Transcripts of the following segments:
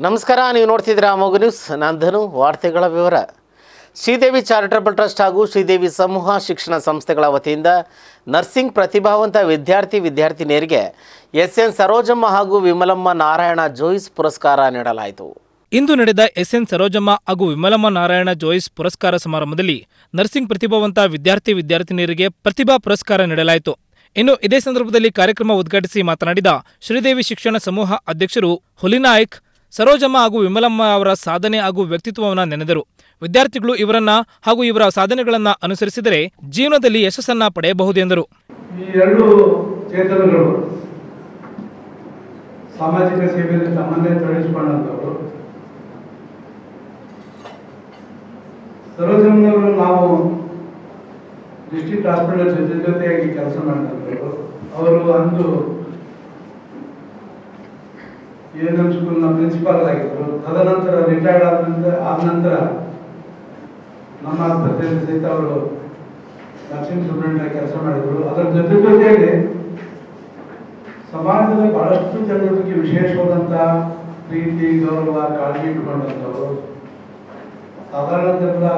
ನಮಸ್ಕಾರ ನೀವು ನೋಡ್ತಿದ್ದೀರಾ ಮಗು ನ್ಯೂಸ್ ನಾನು ಧನು ವಾರ್ತೆಗಳ ವಿವರ ಶ್ರೀದೇವಿ ಚಾರಿಟಬಲ್ ಟ್ರಸ್ಟ್ ಹಾಗೂ ಶ್ರೀದೇವಿ ಸಮೂಹ ಶಿಕ್ಷಣ ಸಂಸ್ಥೆಗಳ ವತಿಯಿಂದ ನರ್ಸಿಂಗ್ ಪ್ರತಿಭಾವಂತ ವಿದ್ಯಾರ್ಥಿ ವಿದ್ಯಾರ್ಥಿನಿಯರಿಗೆ ಎಸ್ ಎನ್ ಸರೋಜಮ್ಮ ಹಾಗೂ ವಿಮಲಮ್ಮ ನಾರಾಯಣ ಜೋಯಿಸ್ ಪುರಸ್ಕಾರ ನೀಡಲಾಯಿತು ಇಂದು ನಡೆದ ಎಸ್ಎನ್ ಸರೋಜಮ್ಮ ಹಾಗೂ ವಿಮಲಮ್ಮ ನಾರಾಯಣ ಜೋಯಿಸ್ ಪುರಸ್ಕಾರ ಸಮಾರಂಭದಲ್ಲಿ ನರ್ಸಿಂಗ್ ಪ್ರತಿಭಾವಂತ ವಿದ್ಯಾರ್ಥಿ ವಿದ್ಯಾರ್ಥಿನಿಯರಿಗೆ ಪ್ರತಿಭಾ ಪುರಸ್ಕಾರ ನೀಡಲಾಯಿತು ಇನ್ನು ಇದೇ ಸಂದರ್ಭದಲ್ಲಿ ಕಾರ್ಯಕ್ರಮ ಉದ್ಘಾಟಿಸಿ ಮಾತನಾಡಿದ ಶ್ರೀದೇವಿ ಶಿಕ್ಷಣ ಸಮೂಹ ಅಧ್ಯಕ್ಷರು ಹುಲಿನಾಯಕ್ ಸರೋಜಮ್ಮ ಹಾಗೂ ವಿಮಲಮ್ಮ ಅವರ ಸಾಧನೆ ಹಾಗೂ ವ್ಯಕ್ತಿತ್ವವನ್ನು ನೆನೆದರು ವಿದ್ಯಾರ್ಥಿಗಳು ಇವರನ್ನ ಹಾಗೂ ಇವರ ಸಾಧನೆಗಳನ್ನ ಅನುಸರಿಸಿದರೆ ಜೀವನದಲ್ಲಿ ಯಶಸ್ಸನ್ನ ಪಡೆಯಬಹುದೆಂದರು ಈ ಎರಡು ಚೇತನಗಳು ಸಾಮಾಜಿಕ ಸೇವೆಯಲ್ಲಿ ತಮ್ಮನ್ನೇ ತೊಡಗಿಸಿಕೊಂಡಂಥವ್ರು ಸರೋಜಮ್ಮನವರು ನಾವು ಡಿಸ್ಟ್ರಿಕ್ಟ್ ಹಾಸ್ಪಿಟಲ್ ಜೊತೆ ಜೊತೆಯಾಗಿ ಕೆಲಸ ಮಾಡಿದಂಥವ್ರು ಅವರು ಅಂದು ಎ ಎನ್ ಎಂ ಸ್ಕೂಲ್ನ ಪ್ರಿನ್ಸಿಪಾಲ್ ಆಗಿದ್ದರು ತದನಂತರ ರಿಟೈರ್ಡ್ ಆದ ನಂತರ ಆದ ನಂತರ ನಮ್ಮ ಆಸ್ಪತ್ರೆಯಲ್ಲಿ ಸಹಿತ ಅವರು ನರ್ಸಿಂಗ್ ಸ್ಟೂಡೆಂಟ್ ಕೆಲಸ ಮಾಡಿದ್ರು ಅದರ ಜೊತೆ ಜೊತೆಯಲ್ಲಿ ಸಮಾಜದ ಬಹಳಷ್ಟು ಚಟುವಟಿಕೆ ವಿಶೇಷವಾದಂಥ ಪ್ರೀತಿ ಗೌರವ ಕಾಳಜಿ ಇಟ್ಕೊಂಡಂಥವ್ರು ಸಾಧಾರಣ ಜನರ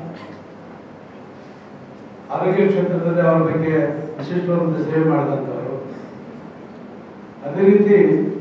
ಆರೋಗ್ಯ ಕ್ಷೇತ್ರದಲ್ಲಿ ಅವರ ಬಗ್ಗೆ ವಿಶಿಷ್ಟವಾದಂಥ ಸೇವೆ ಮಾಡಿದಂಥವ್ರು ಅದೇ ರೀತಿ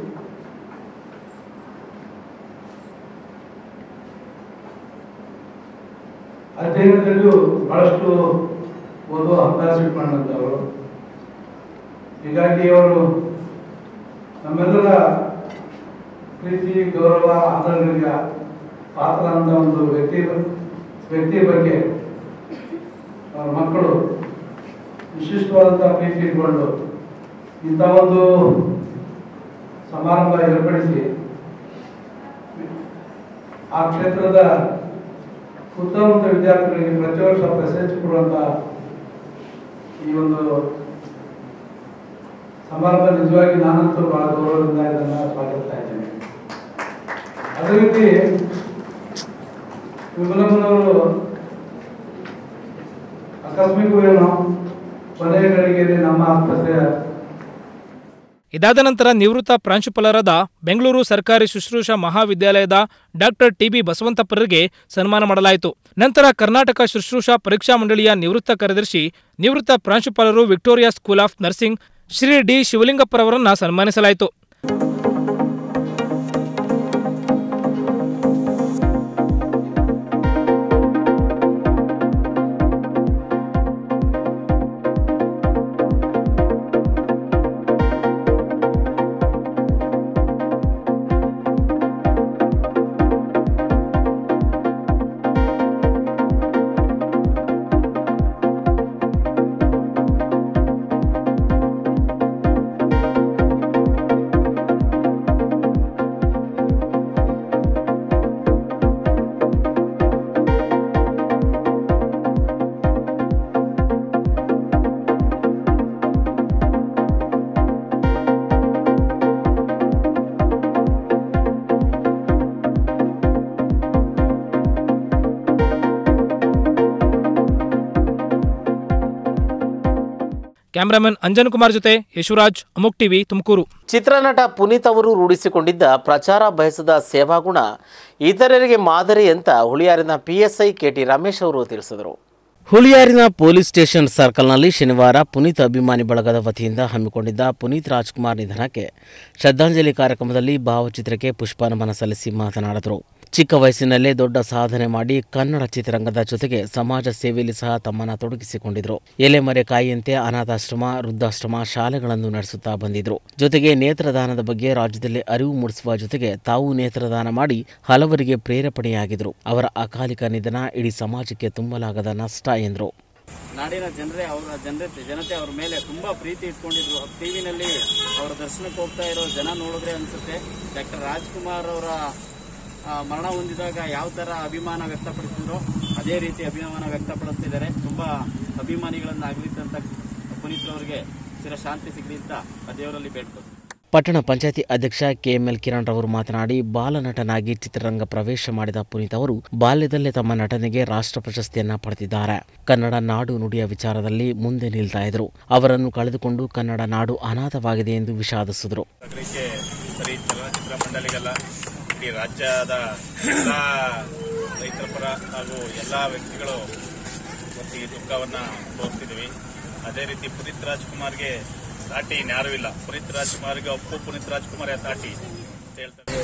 ಅಧ್ಯಯನದಲ್ಲಿಯೂ ಬಹಳಷ್ಟು ಓದುವ ಅಭ್ಯಾಸ ಇಟ್ಕೊಂಡಂಥವ್ರು ಹೀಗಾಗಿ ಅವರು ನಮ್ಮೆಲ್ಲರ ಪ್ರೀತಿ ಗೌರವ ಆದರಣೆಗೆ ಪಾತ್ರ ಅಂತ ಒಂದು ವ್ಯಕ್ತಿ ವ್ಯಕ್ತಿ ಬಗ್ಗೆ ಅವ್ರ ಮಕ್ಕಳು ವಿಶಿಷ್ಟವಾದಂಥ ಪ್ರೀತಿ ಇಟ್ಕೊಂಡು ಇಂಥ ಒಂದು ಸಮಾರಂಭ ಏರ್ಪಡಿಸಿ ಆ ಕ್ಷೇತ್ರದ ಉತ್ತಮ ವಿದ್ಯಾರ್ಥಿಗಳಿಗೆ ಪ್ರತಿ ವರ್ಷ ಪ್ರಶಸ್ತಿ ಕೊಡುವಂತ ಈ ಒಂದು ಸಮಾರಂಭ ನಿಜವಾಗಿ ನಾನಂತೂ ಬಹಳ ಗೌರವದಿಂದ ಇದನ್ನ ಸ್ವಾಗತಿಸ್ತಾ ಇದ್ದೇನೆ ಅದೇ ರೀತಿ ವಿಮಲಮ್ಮನವರು ಆಕಸ್ಮಿಕವೇನೋ ಕೊನೆಯ ಗಳಿಗೆಯಲ್ಲಿ ನಮ್ಮ ಆಸ್ಪತ್ರೆಯ ಇದಾದ ನಂತರ ನಿವೃತ್ತ ಪ್ರಾಂಶುಪಾಲರಾದ ಬೆಂಗಳೂರು ಸರ್ಕಾರಿ ಶುಶ್ರೂಷಾ ಮಹಾವಿದ್ಯಾಲಯದ ಡಾಕ್ಟರ್ ಟಿಬಿ ಬಸವಂತಪ್ಪರಿಗೆ ಸನ್ಮಾನ ಮಾಡಲಾಯಿತು ನಂತರ ಕರ್ನಾಟಕ ಶುಶ್ರೂಷಾ ಪರೀಕ್ಷಾ ಮಂಡಳಿಯ ನಿವೃತ್ತ ಕಾರ್ಯದರ್ಶಿ ನಿವೃತ್ತ ಪ್ರಾಂಶುಪಾಲರು Victoria school of nursing Shri D ಶಿವಲಿಂಗಪ್ಪರವರನ್ನ ಸನ್ಮಾನಿಸಲಾಯಿತು ಕ್ಯಾಮರಾಮನ್ ಅಂಜನ್ ಕುಮಾರ್ ಜೊತೆ ಯಶುರಾಜ್ ಅಮುಕ್ ಟಿವಿ ತುಮಕೂರು ಚಿತ್ರನಟ ಪುನೀತ್ ಅವರು ರೂಢಿಸಿಕೊಂಡಿದ್ದ ಪ್ರಚಾರ ಬಯಸದ ಸೇವಾಗುಣ ಇತರರಿಗೆ ಮಾದರಿ ಅಂತ ಹುಳಿಯಾರಿನ ಪಿಎಸ್ಐ ಕೆಟಿ ರಮೇಶ್ ಅವರು ತಿಳಿಸಿದರು ಹುಳಿಯಾರಿನ ಪೊಲೀಸ್ ಸ್ಟೇಷನ್ ಸರ್ಕಲ್ನಲ್ಲಿ ಶನಿವಾರ ಪುನೀತ್ ಅಭಿಮಾನಿ ಬಳಗದ ವತಿಯಿಂದ ಹಮ್ಮಿಕೊಂಡಿದ್ದ ಪುನೀತ್ ರಾಜ್ಕುಮಾರ್ ನಿಧನಕ್ಕೆ ಶ್ರದ್ಧಾಂಜಲಿ ಕಾರ್ಯಕ್ರಮದಲ್ಲಿ ಭಾವಚಿತ್ರಕ್ಕೆ ಪುಷ್ಪನಮನ ಸಲ್ಲಿಸಿ ಮಾತನಾಡಿದರು ಚಿಕ್ಕ ವಯಸ್ಸಿನಲ್ಲೇ ದೊಡ್ಡ ಸಾಧನೆ ಮಾಡಿ ಕನ್ನಡ ಚಿತ್ರರಂಗದ ಜೊತೆಗೆ ಸಮಾಜ ಸೇವೆಯಲ್ಲಿ ಸಹ ತಮ್ಮನ್ನು ತೊಡಗಿಸಿಕೊಂಡಿದ್ರು ಎಲೆಮರೆ ಕಾಯಿಯಂತೆ ಅನಾಥಾಶ್ರಮ ವೃದ್ಧಾಶ್ರಮ ಶಾಲೆಗಳನ್ನು ನಡೆಸುತ್ತಾ ಬಂದಿದ್ರು ಜೊತೆಗೆ ನೇತ್ರದಾನದ ಬಗ್ಗೆ ರಾಜ್ಯದಲ್ಲಿ ಅರಿವು ಮೂಡಿಸುವ ಜೊತೆಗೆ ತಾವು ನೇತ್ರದಾನ ಮಾಡಿ ಹಲವರಿಗೆ ಪ್ರೇರೇಪಣೆಯಾಗಿದ್ರು ಅವರ ಅಕಾಲಿಕ ನಿಧನ ಇಡೀ ಸಮಾಜಕ್ಕೆ ತುಂಬಲಾಗದ ನಷ್ಟ ಎಂದರು ನಾಡಿನ ಜನರೇ ಅವರ ಜನತೆ ಜನತೆ ಅವ್ರ ಮೇಲೆ ತುಂಬಾ ಪ್ರೀತಿ ಇಟ್ಕೊಂಡಿದ್ರು ಟಿವಿನಲ್ಲಿ ಅವರ ದರ್ಶನಕ್ಕೆ ಹೋಗ್ತಾ ಇರೋ ಜನ ನೋಡಿದ್ರೆ ಅನ್ಸುತ್ತೆ ಡಾಕ್ಟರ್ ರಾಜ್ಕುಮಾರ್ ಅವರ ಆ, ಮರಣ ಹೊಂದಿದಾಗ ಯಾವ ತರ ಅಭಿಮಾನ ವ್ಯಕ್ತಪಡಿಸಿದ್ರು ಅದೇ ರೀತಿ ಅಭಿಮಾನ ವ್ಯಕ್ತಪಡಿಸ್ತಿದ್ದಾರೆ ತುಂಬಾ ಅಭಿಮಾನಿಗಳನ್ನ ಅಗಲಿದ್ದಂತ ಪುನೀತ್ ಅವರಿಗೆ ಚಿರ ಶಾಂತಿ ಸಿಗಲಿ ಅಂತ ಆ ದೇವರಲ್ಲಿ ಬೇಡ್ಬೋದು ಪಟ್ಟಣ ಪಂಚಾಯತಿ ಅಧ್ಯಕ್ಷ ಕೆಎಂಎಲ್ ಕಿರಣ್ ರವರು ಮಾತನಾಡಿ ಬಾಲನಟನಾಗಿ ಚಿತ್ರರಂಗ ಪ್ರವೇಶ ಮಾಡಿದ ಪುನೀತ್ ಅವರು ಬಾಲ್ಯದಲ್ಲೇ ತಮ್ಮ ನಟನೆಗೆ ರಾಷ್ಟ್ರ ಪ್ರಶಸ್ತಿಯನ್ನ ಪಡೆದಿದ್ದಾರೆ ಕನ್ನಡ ನಾಡು ನುಡಿಯ ವಿಚಾರದಲ್ಲಿ ಮುಂದೆ ನಿಲ್ತಾ ಇದ್ರು ಅವರನ್ನು ಕಳೆದುಕೊಂಡು ಕನ್ನಡ ನಾಡು ಅನಾಥವಾಗಿದೆ ಎಂದು ವಿಷಾದಿಸಿದರು ಅದಕ್ಕೆ ಸರಿ ಚಲನಚಿತ್ರ ಮಂಡಳಿಗೆಲ್ಲ ಇಡೀ ರಾಜ್ಯದ ಎಲ್ಲ ರೈತರ ಪರ ಹಾಗೂ ಎಲ್ಲ ವ್ಯಕ್ತಿಗಳು ಇವತ್ತು ಈ ದುಃಖವನ್ನ ತೋರಿಸ್ತಿದ್ವಿ ಅದೇ ರೀತಿ ಪುನೀತ್ ರಾಜ್ಕುಮಾರ್ಗೆ ಸಾಟಿ ಇನ್ಯಾರೂ ಇಲ್ಲ ಪುನೀತ್ ರಾಜ್ಕುಮಾರ್ಗೆ ಅಪ್ಪು ಪುನೀತ್ ರಾಜ್ಕುಮಾರ್ ಸಾಟಿ ಅಂತ ಹೇಳ್ತಾರೆ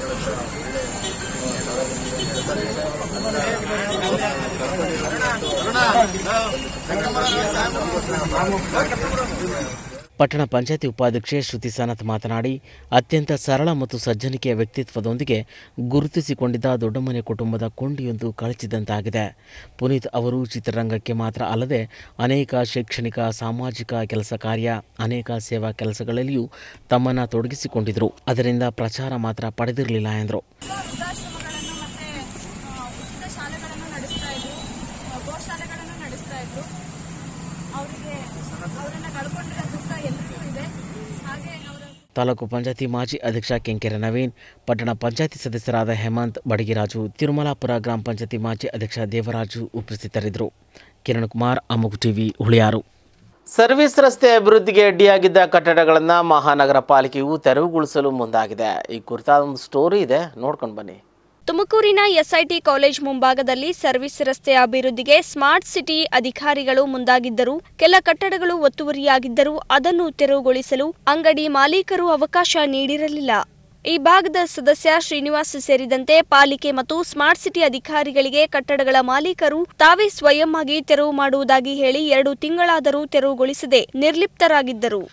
ಪಟ್ಟಣ ಪಂಚಾಯತಿ ಉಪಾಧ್ಯಕ್ಷೆ ಶ್ರುತಿ ಸನತ್ ಮಾತನಾಡಿ ಅತ್ಯಂತ ಸರಳ ಮತ್ತು ಸಜ್ಜನಿಕೆಯ ವ್ಯಕ್ತಿತ್ವದೊಂದಿಗೆ ಗುರುತಿಸಿಕೊಂಡಿದ್ದ ದೊಡ್ಡಮನೆ ಕುಟುಂಬದ ಕೊಂಡಿಯೊಂದು ಕಳಚಿದಂತಾಗಿದೆ ಪುನೀತ್ ಅವರು ಚಿತ್ರರಂಗಕ್ಕೆ ಮಾತ್ರ ಅಲ್ಲದೆ ಅನೇಕ ಶೈಕ್ಷಣಿಕ ಸಾಮಾಜಿಕ ಕೆಲಸ ಕಾರ್ಯ ಅನೇಕ ಸೇವಾ ಕೆಲಸಗಳಲ್ಲಿಯೂ ತಮ್ಮನ್ನು ತೊಡಗಿಸಿಕೊಂಡಿದ್ದರು ಅದರಿಂದ ಪ್ರಚಾರ ಮಾತ್ರ ಪಡೆದಿರಲಿಲ್ಲ ಎಂದರು ವೃದ್ಧಾಶ್ರಮಗಳನ್ನು ಮತ್ತೆ ಆ, ಉಚಿತ ಶಾಲೆಗಳನ್ನು ನಡೆಸ್ತಾ ಇದ್ರು ಆ, ಗೋಶಾಲೆಗಳನ್ನು ನಡೆಸ್ತಾ ಇದ್ರು ಅವರಿಗೆ ಅವರನ್ನ ಕಳ್ಕೊಂಡಿರೋ ದುಃಖ ಎಲ್ರಿಗೂ ಇದೆ ಹಾಗೆ ಅವರ ತಾಲೂಕು ಪಂಚಾಯತಿ ಮಾಜಿ ಅಧ್ಯಕ್ಷ ಕೆಂಕೆರೆ ನವೀನ್ ಪಟ್ಟಣ ಪಂಚಾಯತಿ ಸದಸ್ಯರಾದ ಹೇಮಂತ್ ಬಡಗಿರಾಜು ತಿರುಮಲಾಪುರ ಗ್ರಾಮ ಪಂಚಾಯತಿ ಮಾಜಿ ಅಧ್ಯಕ್ಷ ದೇವರಾಜು ಉಪಸ್ಥಿತರಿದ್ದರು ಕಿರಣ್ ಕುಮಾರ್ ಅಮುಕ್ ಟಿವಿ ಹುಳಿಯಾರು ಸರ್ವಿಸ್ ರಸ್ತೆ ಅಭಿವೃದ್ಧಿಗೆ ಅಡ್ಡಿಯಾಗಿದ್ದ ಕಟ್ಟಡಗಳನ್ನು ಮಹಾನಗರ ಪಾಲಿಕೆಯು ತೆರವುಗೊಳಿಸಲು ಮುಂದಾಗಿದೆ ಈ ಕುರಿತಾದ ಒಂದು ಸ್ಟೋರಿ ಇದೆ ನೋಡ್ಕೊಂಡು ಬನ್ನಿ ತುಮಕೂರಿನ ಎಸ್ಐಟಿ ಕಾಲೇಜ್ ಮುಂಭಾಗದಲ್ಲಿ ಸರ್ವಿಸ್ ರಸ್ತೆ ಅಭಿವೃದ್ಧಿಗೆ ಸ್ಮಾರ್ಟ್ ಸಿಟಿ ಅಧಿಕಾರಿಗಳು ಮುಂದಾಗಿದ್ದರು ಕೆಲ ಕಟ್ಟಡಗಳು ಒತ್ತುವರಿಯಾಗಿದ್ದರೂ ಅದನ್ನು ತೆರವುಗೊಳಿಸಲು ಅಂಗಡಿ ಮಾಲೀಕರು ಅವಕಾಶ ನೀಡಿರಲಿಲ್ಲ ಈ ಭಾಗದ ಸದಸ್ಯ ಶ್ರೀನಿವಾಸ್ ಸೇರಿದಂತೆ ಪಾಲಿಕೆ ಮತ್ತು ಸ್ಮಾರ್ಟ್ ಸಿಟಿ ಅಧಿಕಾರಿಗಳಿಗೆ ಕಟ್ಟಡಗಳ ಮಾಲೀಕರು ತಾವೇ ಸ್ವಯಂ ಆಗಿ ತೆರವು ಮಾಡುವುದಾಗಿ ಹೇಳಿ ಎರಡು ತಿಂಗಳಾದರೂ ತೆರವುಗೊಳಿಸದೆ ನಿರ್ಲಿಪ್ತರಾಗಿದ್ದರು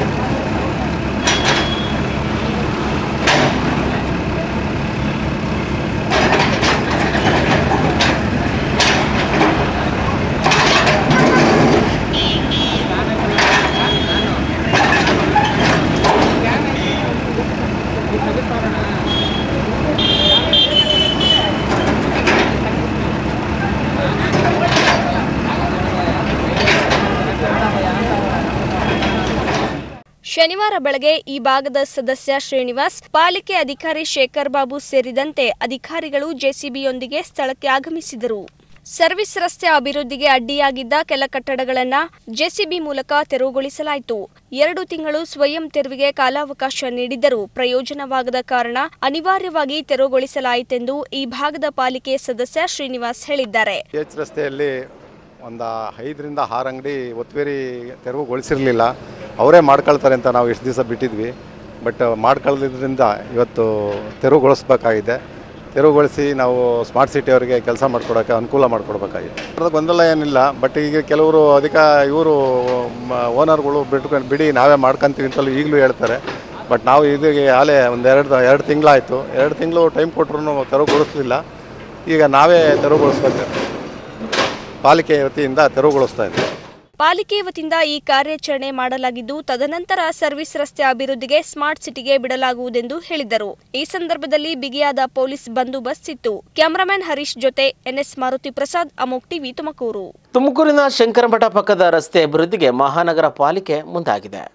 ಶನಿವಾರ ಬೆಳಗ್ಗೆ ಈ ಭಾಗದ ಸದಸ್ಯ ಶ್ರೀನಿವಾಸ್ ಪಾಲಿಕೆ ಅಧಿಕಾರಿ ಶೇಖರ್ ಬಾಬು ಸೇರಿದಂತೆ ಅಧಿಕಾರಿಗಳು ಜೆಸಿಬಿಯೊಂದಿಗೆ ಸ್ಥಳಕ್ಕೆ ಆಗಮಿಸಿದರು ಸರ್ವಿಸ್ ರಸ್ತೆ ಅಭಿವೃದ್ಧಿಗೆ ಅಡ್ಡಿಯಾಗಿದ್ದ ಕೆಲ ಕಟ್ಟಡಗಳನ್ನು ಜೆಸಿಬಿ ಮೂಲಕ ತೆರವುಗೊಳಿಸಲಾಯಿತು ಎರಡು ತಿಂಗಳು ಸ್ವಯಂ ತೆರವಿಗೆ ಕಾಲಾವಕಾಶ ನೀಡಿದ್ದರೂ ಪ್ರಯೋಜನವಾಗದ ಕಾರಣ ಅನಿವಾರ್ಯವಾಗಿ ತೆರವುಗೊಳಿಸಲಾಯಿತೆಂದು ಈ ಭಾಗದ ಪಾಲಿಕೆ ಸದಸ್ಯ ಶ್ರೀನಿವಾಸ್ ಹೇಳಿದ್ದಾರೆ ಎಚ್ ರಸ್ತೆಯಲ್ಲಿ ಒಂದು ಐದರಿಂದ ಆರು ಅಂಗಡಿ ಒತ್ತುವರಿ ತೆರವುಗೊಳಿಸಿರಲಿಲ್ಲ ಅವರೇ ಮಾಡ್ಕೊಳ್ತಾರೆ ಅಂತ ನಾವು ಇಷ್ಟು ದಿವಸ ಬಿಟ್ಟಿದ್ವಿ ಬಟ್ ಮಾಡ್ಕೊಳ್ದಿದ್ರಿಂದ ಇವತ್ತು ತೆರವುಗೊಳಿಸ್ಬೇಕಾಗಿದೆ ತೆರವುಗೊಳಿಸಿ ನಾವು ಸ್ಮಾರ್ಟ್ ಸಿಟಿ ಅವರಿಗೆ ಕೆಲಸ ಮಾಡಿಕೊಡೋಕ್ಕೆ ಅನುಕೂಲ ಮಾಡಿಕೊಡ್ಬೇಕಾಗಿದೆ ಅದ್ರ ಗೊಂದಲ ಏನಿಲ್ಲ ಬಟ್ ಈಗ ಕೆಲವರು ಅಧಿಕ ಇವರು ಓನರ್ಗಳು ಬಿಟ್ಕೊಂಡು ಬಿಡಿ ನಾವೇ ಮಾಡ್ಕೊಂತೀವಿ ಅಂತಲೂ ಈಗಲೂ ಹೇಳ್ತಾರೆ ಬಟ್ ನಾವು ಇದಕ್ಕೆ ಆಲೇ ಒಂದು ಎರಡು ಎರಡು ತಿಂಗಳಾಯಿತು ಎರಡು ತಿಂಗಳು ಟೈಮ್ ಕೊಟ್ಟರು ತೆರವುಗೊಳಿಸಲಿಲ್ಲ ಈಗ ನಾವೇ ತೆರವುಗೊಳಿಸ್ಬೇಕು ಪಾಲಿಕೆ ವತಿಯಿಂದ ತೆರವುಗೊಳಿಸ್ತಾ ಇದ್ದೀವಿ ಪಾಲಿಕೆ ವತಿಯಿಂದ ಈ ಕಾರ್ಯಾಚರಣೆ ಮಾಡಲಾಗಿದ್ದು ತದನಂತರ ಸರ್ವಿಸ್ ರಸ್ತೆ ಅಭಿವೃದ್ಧಿಗೆ ಸ್ಮಾರ್ಟ್ ಸಿಟಿಗೆ ಬಿಡಲಾಗುವುದೆಂದು ಹೇಳಿದರು ಈ ಸಂದರ್ಭದಲ್ಲಿ ಬಿಗಿಯಾದ ಪೊಲೀಸ್ ಬಂದೋಬಸ್ತ್ ಇತ್ತು ಕ್ಯಾಮರಾಮನ್ ಹರೀಶ್ ಜೊತೆ ಎನ್ಎಸ್ ಮಾರುತಿ ಪ್ರಸಾದ್ ಅಮೋಕ್ ಟಿವಿ ತುಮಕೂರು ತುಮಕೂರಿನ ಶಂಕರಮಠ ಪಕ್ಕದ ರಸ್ತೆ ಅಭಿವೃದ್ಧಿಗೆ ಮಹಾನಗರ ಪಾಲಿಕೆ ಮುಂದಾಗಿದೆ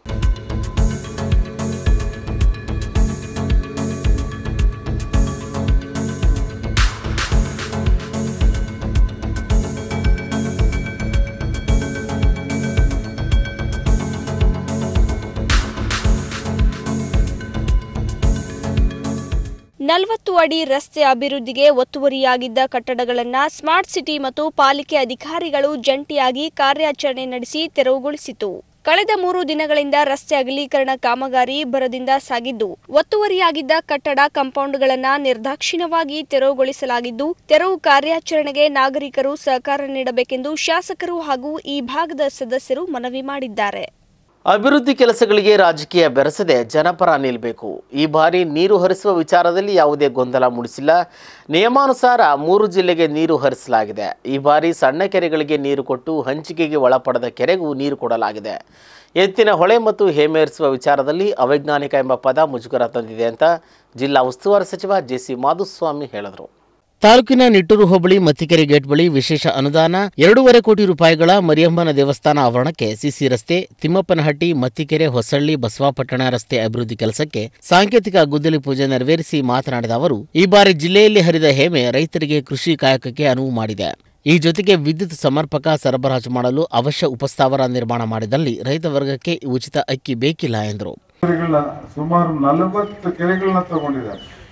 ನಲವತ್ತು ಅಡಿ ರಸ್ತೆ ಅಭಿವೃದ್ಧಿಗೆ ಒತ್ತುವರಿಯಾಗಿದ್ದ ಕಟ್ಟಡಗಳನ್ನು ಸ್ಮಾರ್ಟ್ ಸಿಟಿ ಮತ್ತು ಪಾಲಿಕೆ ಅಧಿಕಾರಿಗಳು ಜಂಟಿಯಾಗಿ ಕಾರ್ಯಾಚರಣೆ ನಡೆಸಿ ತೆರವುಗೊಳಿಸಿತು ಕಳೆದ ಮೂರು ದಿನಗಳಿಂದ ರಸ್ತೆ ಅಗಲೀಕರಣ ಕಾಮಗಾರಿ ಭರದಿಂದ ಸಾಗಿದ್ದು ಒತ್ತುವರಿಯಾಗಿದ್ದ ಕಟ್ಟಡ ಕಾಂಪೌಂಡ್ಗಳನ್ನು ನಿರ್ದಾಕ್ಷಿಣ್ಯವಾಗಿ ತೆರವುಗೊಳಿಸಲಾಗಿದ್ದು ತೆರವು ಕಾರ್ಯಾಚರಣೆಗೆ ನಾಗರಿಕರು ಸಹಕಾರ ನೀಡಬೇಕೆಂದು ಶಾಸಕರು ಹಾಗೂ ಈ ಭಾಗದ ಸದಸ್ಯರು ಮನವಿ ಮಾಡಿದ್ದಾರೆ ಅಭಿವೃದ್ಧಿ ಕೆಲಸಗಳಿಗೆ ರಾಜಕೀಯ ಬೆರೆಸದೆ ಜನಪರ ನಿಲ್ಲಬೇಕು ಈ ಬಾರಿ ನೀರು ಹರಿಸುವ ವಿಚಾರದಲ್ಲಿ ಯಾವುದೇ ಗೊಂದಲ ಮೂಡಿಸಿಲ್ಲ ನಿಯಮಾನುಸಾರ ಮೂರು ಜಿಲ್ಲೆಗೆ ನೀರು ಹರಿಸಲಾಗಿದೆ ಈ ಬಾರಿ ಸಣ್ಣ ಕೆರೆಗಳಿಗೆ ನೀರು ಕೊಟ್ಟು ಹಂಚಿಕೆಗೆ ಒಳಪಡದ ಕೆರೆಗೂ ನೀರು ಕೊಡಲಾಗಿದೆ ಎತ್ತಿನ ಹೊಳೆ ಮತ್ತು ಹೇಮೇರಿಸುವ ವಿಚಾರದಲ್ಲಿ ಅವೈಜ್ಞಾನಿಕ ಎಂಬ ಪದ ಮುಜುಗರ ತಂದಿದೆ ಅಂತ ಜಿಲ್ಲಾ ಉಸ್ತುವಾರಿ ಸಚಿವ ಜೆಸಿ ಮಾಧುಸ್ವಾಮಿ ಹೇಳಿದರು ತಾಲೂಕಿನ ನಿಟ್ಟೂರು ಹೋಬಳಿ ಮತ್ತಿಕೆರೆ ಗೇಟ್ ಬಳಿ ವಿಶೇಷ ಅನುದಾನ ಎರಡೂವರೆ ಕೋಟಿ ರೂಪಾಯಿಗಳ ಮರಿಯಮ್ಮನ ದೇವಸ್ಥಾನ ಆವರಣಕ್ಕೆ ಸಿಸಿ ರಸ್ತೆ ತಿಮ್ಮಪ್ಪನಹಟ್ಟಿ ಮತ್ತಿಕೆರೆ ಹೊಸಳ್ಳಿ ಬಸವಾಪಟ್ಟಣ ರಸ್ತೆ ಅಭಿವೃದ್ಧಿ ಕೆಲಸಕ್ಕೆ ಸಾಂಕೇತಿಕ ಗುದ್ದಲಿ ಪೂಜೆ ನೆರವೇರಿಸಿ ಮಾತನಾಡಿದ ಅವರು ಈ ಬಾರಿ ಜಿಲ್ಲೆಯಲ್ಲಿ ಹರಿದ ಹೇಮೆ ರೈತರಿಗೆ ಕೃಷಿ ಕಾಯಕಕ್ಕೆ ಅನುವು ಮಾಡಿದೆ ಈ ಜೊತೆಗೆ ವಿದ್ಯುತ್ ಸಮರ್ಪಕ ಸರಬರಾಜು ಮಾಡಲು ಅವಶ್ಯ ಉಪಸ್ಥಾವರ ನಿರ್ಮಾಣ ಮಾಡಿದಲ್ಲಿ ರೈತ ವರ್ಗಕ್ಕೆ ಉಚಿತ ಅಕ್ಕಿ ಬೇಕಿಲ್ಲ ಎಂದರು ಕೆರೆಗಳನ್ನ ಸುಮಾರು ನಲವತ್ತು ಕೆರೆಗಳನ್ನ ತಗೊಂಡಿದ್ದಾರೆ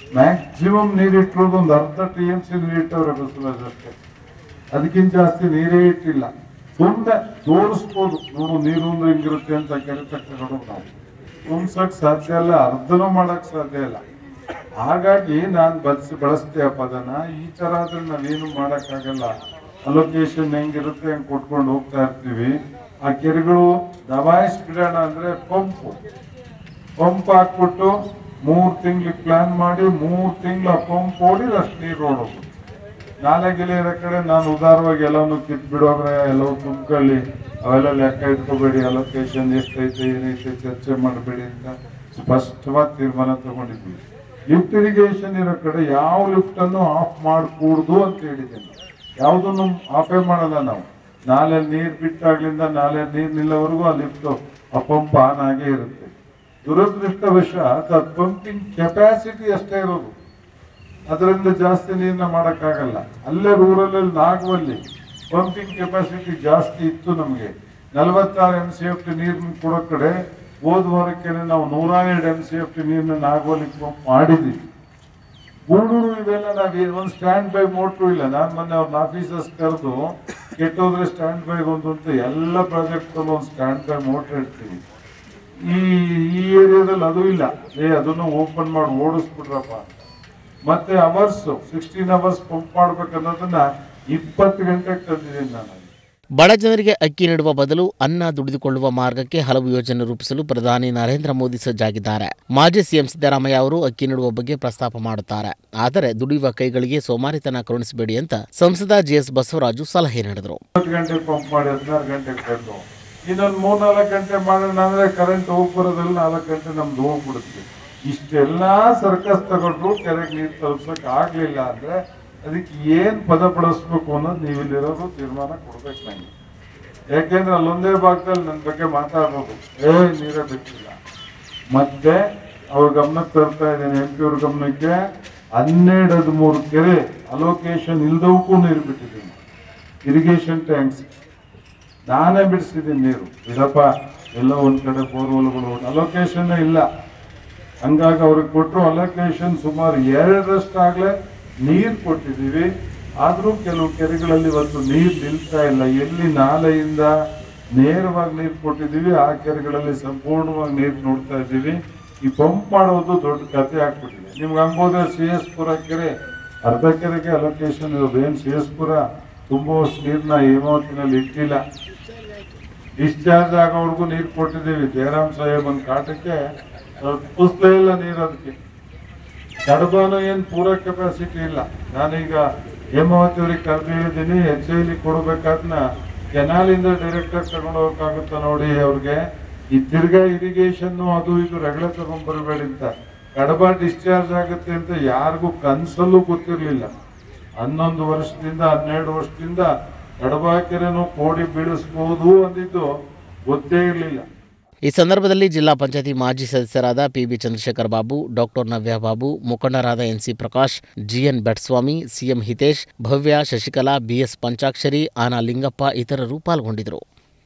ಮ್ಯಾಕ್ಸಿಮಮ್ ನೀರಿಟ್ಟಿರೋದು ಒಂದು ಅರ್ಧ ಟಿ ಎಂ ಸಿ ನೀರಿಟ್ಟವ್ರೆ ಬಸವರಾಜ್ ಅಷ್ಟೇ ಅದಕ್ಕಿಂತ ಜಾಸ್ತಿ ನೀರೇ ಇಟ್ಟಿಲ್ಲ ಸುಮ್ಮನೆ ತೋರಿಸ್ಬೋದು ನೋಡು ನೀರು ಅಂದ್ರೆ ಹಿಂಗಿರುತ್ತೆ ಅಂತ ಕೆರೆ ತಕ್ಕಗಳು ನಾವು ತುಂಬ್ಸಕ್ ಸಾಧ್ಯ ಇಲ್ಲ ಅರ್ಧನೂ ಮಾಡಕ್ ಸಾಧ್ಯ ಇಲ್ಲ ಹಾಗಾಗಿ ನಾನು ಬಳಸಿ ಬಳಸ್ತೆ ಆ ಪದನ ಈ ತರ ಆದ್ರೆ ನಾವೇನು ಮಾಡಕ್ಕಾಗಲ್ಲ ಅಲೋಕೇಶನ್ ಹೆಂಗಿರುತ್ತೆ ಹಂಗ್ ಕೊಟ್ಕೊಂಡು ಹೋಗ್ತಾ ಇರ್ತೀವಿ ಆ ಕೆರೆಗಳು ದಬಾಯಿಸ್ಬಿಡೋಣ ಅಂದ್ರೆ ಪಂಪು ಪಂಪ್ ಹಾಕ್ಬಿಟ್ಟು ಮೂರ್ ತಿಂಗ್ಳಿಗೆ ಪ್ಲಾನ್ ಮಾಡಿ ಮೂರ್ ತಿಂಗಳು ಆ ಪಂಪ್ ಓಡಿ ಅಷ್ಟು ನೀರು ಓಡೋದು ನಾಲೆ ಗಿಲೆ ಇರೋ ಕಡೆ ನಾನು ಉದಾರವಾಗಿ ಎಲ್ಲವನ್ನು ಕಿತ್ ಬಿಡೋದ್ರೆ ಎಲ್ಲವೂ ತುಂಬ್ಕೊಳ್ಳಿ ಅವೆಲ್ಲ ಲೆಕ್ಕ ಇಟ್ಕೋಬೇಡಿ ಅಲೋಕೇಶನ್ ಎಷ್ಟೈತೆ ಏನೈತೆ ಚರ್ಚೆ ಮಾಡಬೇಡಿ ಅಂತ ಸ್ಪಷ್ಟವಾದ ತೀರ್ಮಾನ ತಗೊಂಡಿದ್ವಿ ಲಿಫ್ಟ್ ಇರಿಗೇಷನ್ ಇರೋ ಕಡೆ ಯಾವ ಲಿಫ್ಟ್ ಅನ್ನು ಆಫ್ ಮಾಡಕೂಡ್ದು ಅಂತ ಹೇಳಿದ್ದೀನಿ ಯಾವುದನ್ನು ಆಫೇ ಮಾಡಲ್ಲ ನಾವು ನಾಲೆ ನೀರ್ ಬಿಟ್ಟಾಗ್ಲಿಂದ ನಾಲೆ ನೀರ್ ನಿಲ್ಲವರೆಗೂ ಆ ಲಿಫ್ಟ್ ಆ ಪಂಪ್ ಆನ್ ಆಗೇ ಇರುತ್ತೆ ದುರದೃಷ್ಟವಶ ಪಂಪಿಂಗ್ ಕೆಪಾಸಿಟಿ ಅಷ್ಟೇ ಇರೋದು ಅದರಿಂದ ಜಾಸ್ತಿ ನೀರನ್ನ ಮಾಡಕ್ಕಾಗಲ್ಲ ಅಲ್ಲೇ ರೂರಲ್ ನಾಗವಲ್ಲಿ ಪಂಪಿಂಗ್ ಕೆಪಾಸಿಟಿ ಜಾಸ್ತಿ ಇತ್ತು ನಮಗೆ ನಲವತ್ತಾರು ಎಂ ಸಿ ಎಫ್ ಟಿ ನೀರನ್ನ ಕೊಡೋ ಕಡೆ ಹೋದ ವಾರಕ್ಕೆ ನಾವು ನೂರ ಎರಡು ಎಂ ಸಿ ಎಫ್ ಟಿ ನೀರನ್ನ ನಾಗವಲ್ಲಿ ಪಂಪ್ ಮಾಡಿದ್ವಿ ಗೂಡೂರು ಇವೆಲ್ಲ ನಾವು ಒಂದು ಸ್ಟ್ಯಾಂಡ್ ಬೈ ಮೋಟ್ರು ಇಲ್ಲ ನಾನು ಮೊನ್ನೆ ಅವ್ರನ್ನ ಆಫೀಸರ್ಸ್ ಕರೆದು ಕೆಟ್ಟೋದ್ರೆ ಸ್ಟ್ಯಾಂಡ್ ಬೈ ಒಂದು ಅಂತ ಎಲ್ಲ ಪ್ರಾಜೆಕ್ಟ್ ಒಂದು ಸ್ಟ್ಯಾಂಡ್ ಬೈ ಮೋಟ್ರ್ ಇಡ್ತೀವಿ ಈ ಈ ಏರಿಯಾದಲ್ಲಿ ಅದು ಇಲ್ಲ ಏ ಅದನ್ನು ಓಪನ್ ಮಾಡಿ ಓಡಿಸ್ಬಿಟ್ರಪ್ಪ ಅಂತ ಮತ್ತೆ ಅವರ್ಸ್ ಸಿಕ್ಸ್ಟೀನ್ ಅವರ್ಸ್ ಪಂಪ್ ಮಾಡ್ಬೇಕನ್ನೋದನ್ನ ಇಪ್ಪತ್ತು ಗಂಟೆಗೆ ತಂದಿದ್ದೀನಿ ನಾನು ಬಡ ಜನರಿಗೆ ಅಕ್ಕಿ ನೀಡುವ ಬದಲು ಅನ್ನ ದುಡಿದುಕೊಳ್ಳುವ ಮಾರ್ಗಕ್ಕೆ ಹಲವು ಯೋಜನೆ ರೂಪಿಸಲು ಪ್ರಧಾನಿ ನರೇಂದ್ರ ಮೋದಿ ಸಜ್ಜಾಗಿದ್ದಾರೆ ಮಾಜಿ ಸಿಎಂ ಸಿದ್ದರಾಮಯ್ಯ ಅವರು ಅಕ್ಕಿ ನೀಡುವ ಬಗ್ಗೆ ಪ್ರಸ್ತಾಪ ಮಾಡುತ್ತಾರೆ ಆದರೆ ದುಡಿಯುವ ಕೈಗಳಿಗೆ ಸೋಮಾರಿತನ ಕರುಣಿಸಬೇಡಿ ಅಂತ ಸಂಸದ ಜಿಎಸ್ ಬಸವರಾಜು ಸಲಹೆ ನೀಡಿದರು ಇಪ್ಪತ್ತು ಗಂಟೆಗೆ ಪಂಪ್ ಮಾಡಿ ಹದಿನಾರು ಗಂಟೆಗೆ ಬೇಕು ಇನ್ನೊಂದು ಮೂರ್ ನಾಲ್ಕು ಗಂಟೆ ಮಾಡೋಣ ಅಂದ್ರೆ ಕರೆಂಟ್ ಹೋಗಿ ಬರೋದ್ರಲ್ಲಿ ನಾಲ್ಕು ಗಂಟೆ ನಮ್ದು ಹೋಗ್ಬಿಡುತ್ತೆ ಇಷ್ಟೆಲ್ಲಾ ಸರ್ಕಸ್ ತಗೊಂಡ್ರು ಕೆರೆಗೆ ನೀರು ತಲುಪ್ಸಕ್ ಆಗ್ಲಿಲ್ಲ ಅಂದ್ರೆ ಅದಕ್ಕೆ ಏನ್ ಪದ ಬಳಸ್ಬೇಕು ಅನ್ನೋದು ನೀವು ಇಲ್ಲಿರೋರು ತೀರ್ಮಾನ ಕೊಡ್ಬೇಕು ನಂಗೆ ಯಾಕೆಂದ್ರೆ ಅಲ್ಲೊಂದೇ ಭಾಗದಲ್ಲಿ ನನ್ನ ಬಗ್ಗೆ ಮಾತಾಡ್ಬೋದು ಏ ನೀರೇ ಬಿಟ್ಟಿಲ್ಲ ಮತ್ತೆ ಅವ್ರ ಗಮನಕ್ಕೆ ತರ್ತಾ ಇದ್ದೇನೆ ಎಂ ಪಿ ಅವ್ರ ಗಮನಕ್ಕೆ ಹನ್ನೆರಡು ಹದಿಮೂರು ಕೆರೆ ಅಲೋಕೇಶನ್ ಇಲ್ದವಕ್ಕೂ ನೀರು ಬಿಟ್ಟಿದ್ದೀನಿ ಇರಿಗೇಷನ್ ಟ್ಯಾಂಕ್ಸ್ ನಾನೇ ಬಿಡಿಸಿದ್ದೀನಿ ನೀರು ಇದಪ್ಪ ಎಲ್ಲ ಒಂದ್ ಕಡೆ ಬೋರ್ವೆಲ್ಗಳು ಅಲೋಕೇಶನ್ ಇಲ್ಲ ಹಂಗಾಗಿ ಅವ್ರಿಗೆ ಕೊಟ್ಟರು ಅಲೋಕೇಶನ್ ಸುಮಾರು ಎರಡರಷ್ಟಾಗ್ಲೇ ನೀರು ಕೊಟ್ಟಿದ್ದೀವಿ ಆದ್ರೂ ಕೆಲವು ಕೆರೆಗಳಲ್ಲಿ ಇವತ್ತು ನೀರು ನಿಲ್ತಾ ಇಲ್ಲ ಎಲ್ಲಿ ನಾಲೆಯಿಂದ ನೇರವಾಗಿ ನೀರು ಕೊಟ್ಟಿದ್ದೀವಿ ಆ ಕೆರೆಗಳಲ್ಲಿ ಸಂಪೂರ್ಣವಾಗಿ ನೀರು ನೋಡ್ತಾ ಇದ್ದೀವಿ ಈ ಪಂಪ್ ಮಾಡೋದು ದೊಡ್ಡ ಕತೆ ಆಗ್ಬಿಟ್ಟಿದೆ ನಿಮ್ಗೆ ಹಂಗೋದ್ರೆ ಸಿ ಎಸ್ ಪುರ ಕೆರೆ ಅರ್ಧ ಕೆರೆಗೆ ಅಲೋಕೇಶನ್ ಇರೋದು ಏನು ಸಿ ಎಸ್ ಪುರ ತುಂಬುವಷ್ಟು ನೀರನ್ನ ಹೇಮಾವತಿನಲ್ಲಿ ಇಟ್ಟಿಲ್ಲ ಡಿಸ್ಚಾರ್ಜ್ ಆಗೋವರೆಗೂ ನೀರು ಕೊಟ್ಟಿದ್ದೀವಿ ಜಯರಾಮ್ ಸಾಹೇಬ್ ಒಂದು ಕಾಟಕ್ಕೆ ಪುಸ್ತಕ ಇಲ್ಲ ನೀರು ಅದಕ್ಕೆ ಕಡಬಾನು ಏನು ಪೂರ ಕೆಪಾಸಿಟಿ ಇಲ್ಲ ನಾನೀಗ ಹೇಮಾವತಿ ಅವ್ರಿಗೆ ಕರೆದು ಹೇಳಿದ್ದೀನಿ ಎಚ್ ಐಲಿ ಕೊಡ್ಬೇಕಾದ್ನ ಕೆನಾಲಿಂದ ಡೈರೆಕ್ಟ್ ಆಗಿ ತಗೊಂಡು ಹೋಗಕ್ಕಾಗುತ್ತಾ ನೋಡಿ ಅವ್ರಿಗೆ ಈ ತಿರ್ಗಾ ಇರಿಗೇಷನ್ ಅದು ಇದು ರಗಳೆ ತಗೊಂಡ್ ಬರಬೇಡಿ ಅಂತ ಕಡಬ ಡಿಸ್ಚಾರ್ಜ್ ಆಗುತ್ತೆ ಅಂತ ಯಾರಿಗೂ ಕನ್ಸಲ್ಲೂ ಗೊತ್ತಿರ್ಲಿಲ್ಲ ಹನ್ನೊಂದು ವರ್ಷದಿಂದ ಹನ್ನೆರಡು ವರ್ಷದಿಂದ ಕಡಬ ಕೆರೆನೂ ಕೋಡಿ ಬೀಳಿಸ್ಬೋದು ಅಂದಿದ್ದು ಗೊತ್ತೇ ಇರಲಿಲ್ಲ ಈ ಸಂದರ್ಭದಲ್ಲಿ ಜಿಲ್ಲಾ ಪಂಚಾಯತಿ ಮಾಜಿ ಸದಸ್ಯರಾದ ಪಿಬಿ ಚಂದ್ರಶೇಖರ್ ಬಾಬು ಡಾಕ್ಟರ್ ನವ್ಯ ಬಾಬು ಮುಖಂಡರಾದ N C Prakash G N Betswamy C M Hitesh Bhavya Shashikala B S Panchakshari ಆನಾ ಲಿಂಗಪ್ಪ ಇತರರು ಪಾಲ್ಗೊಂಡಿದ್ದರು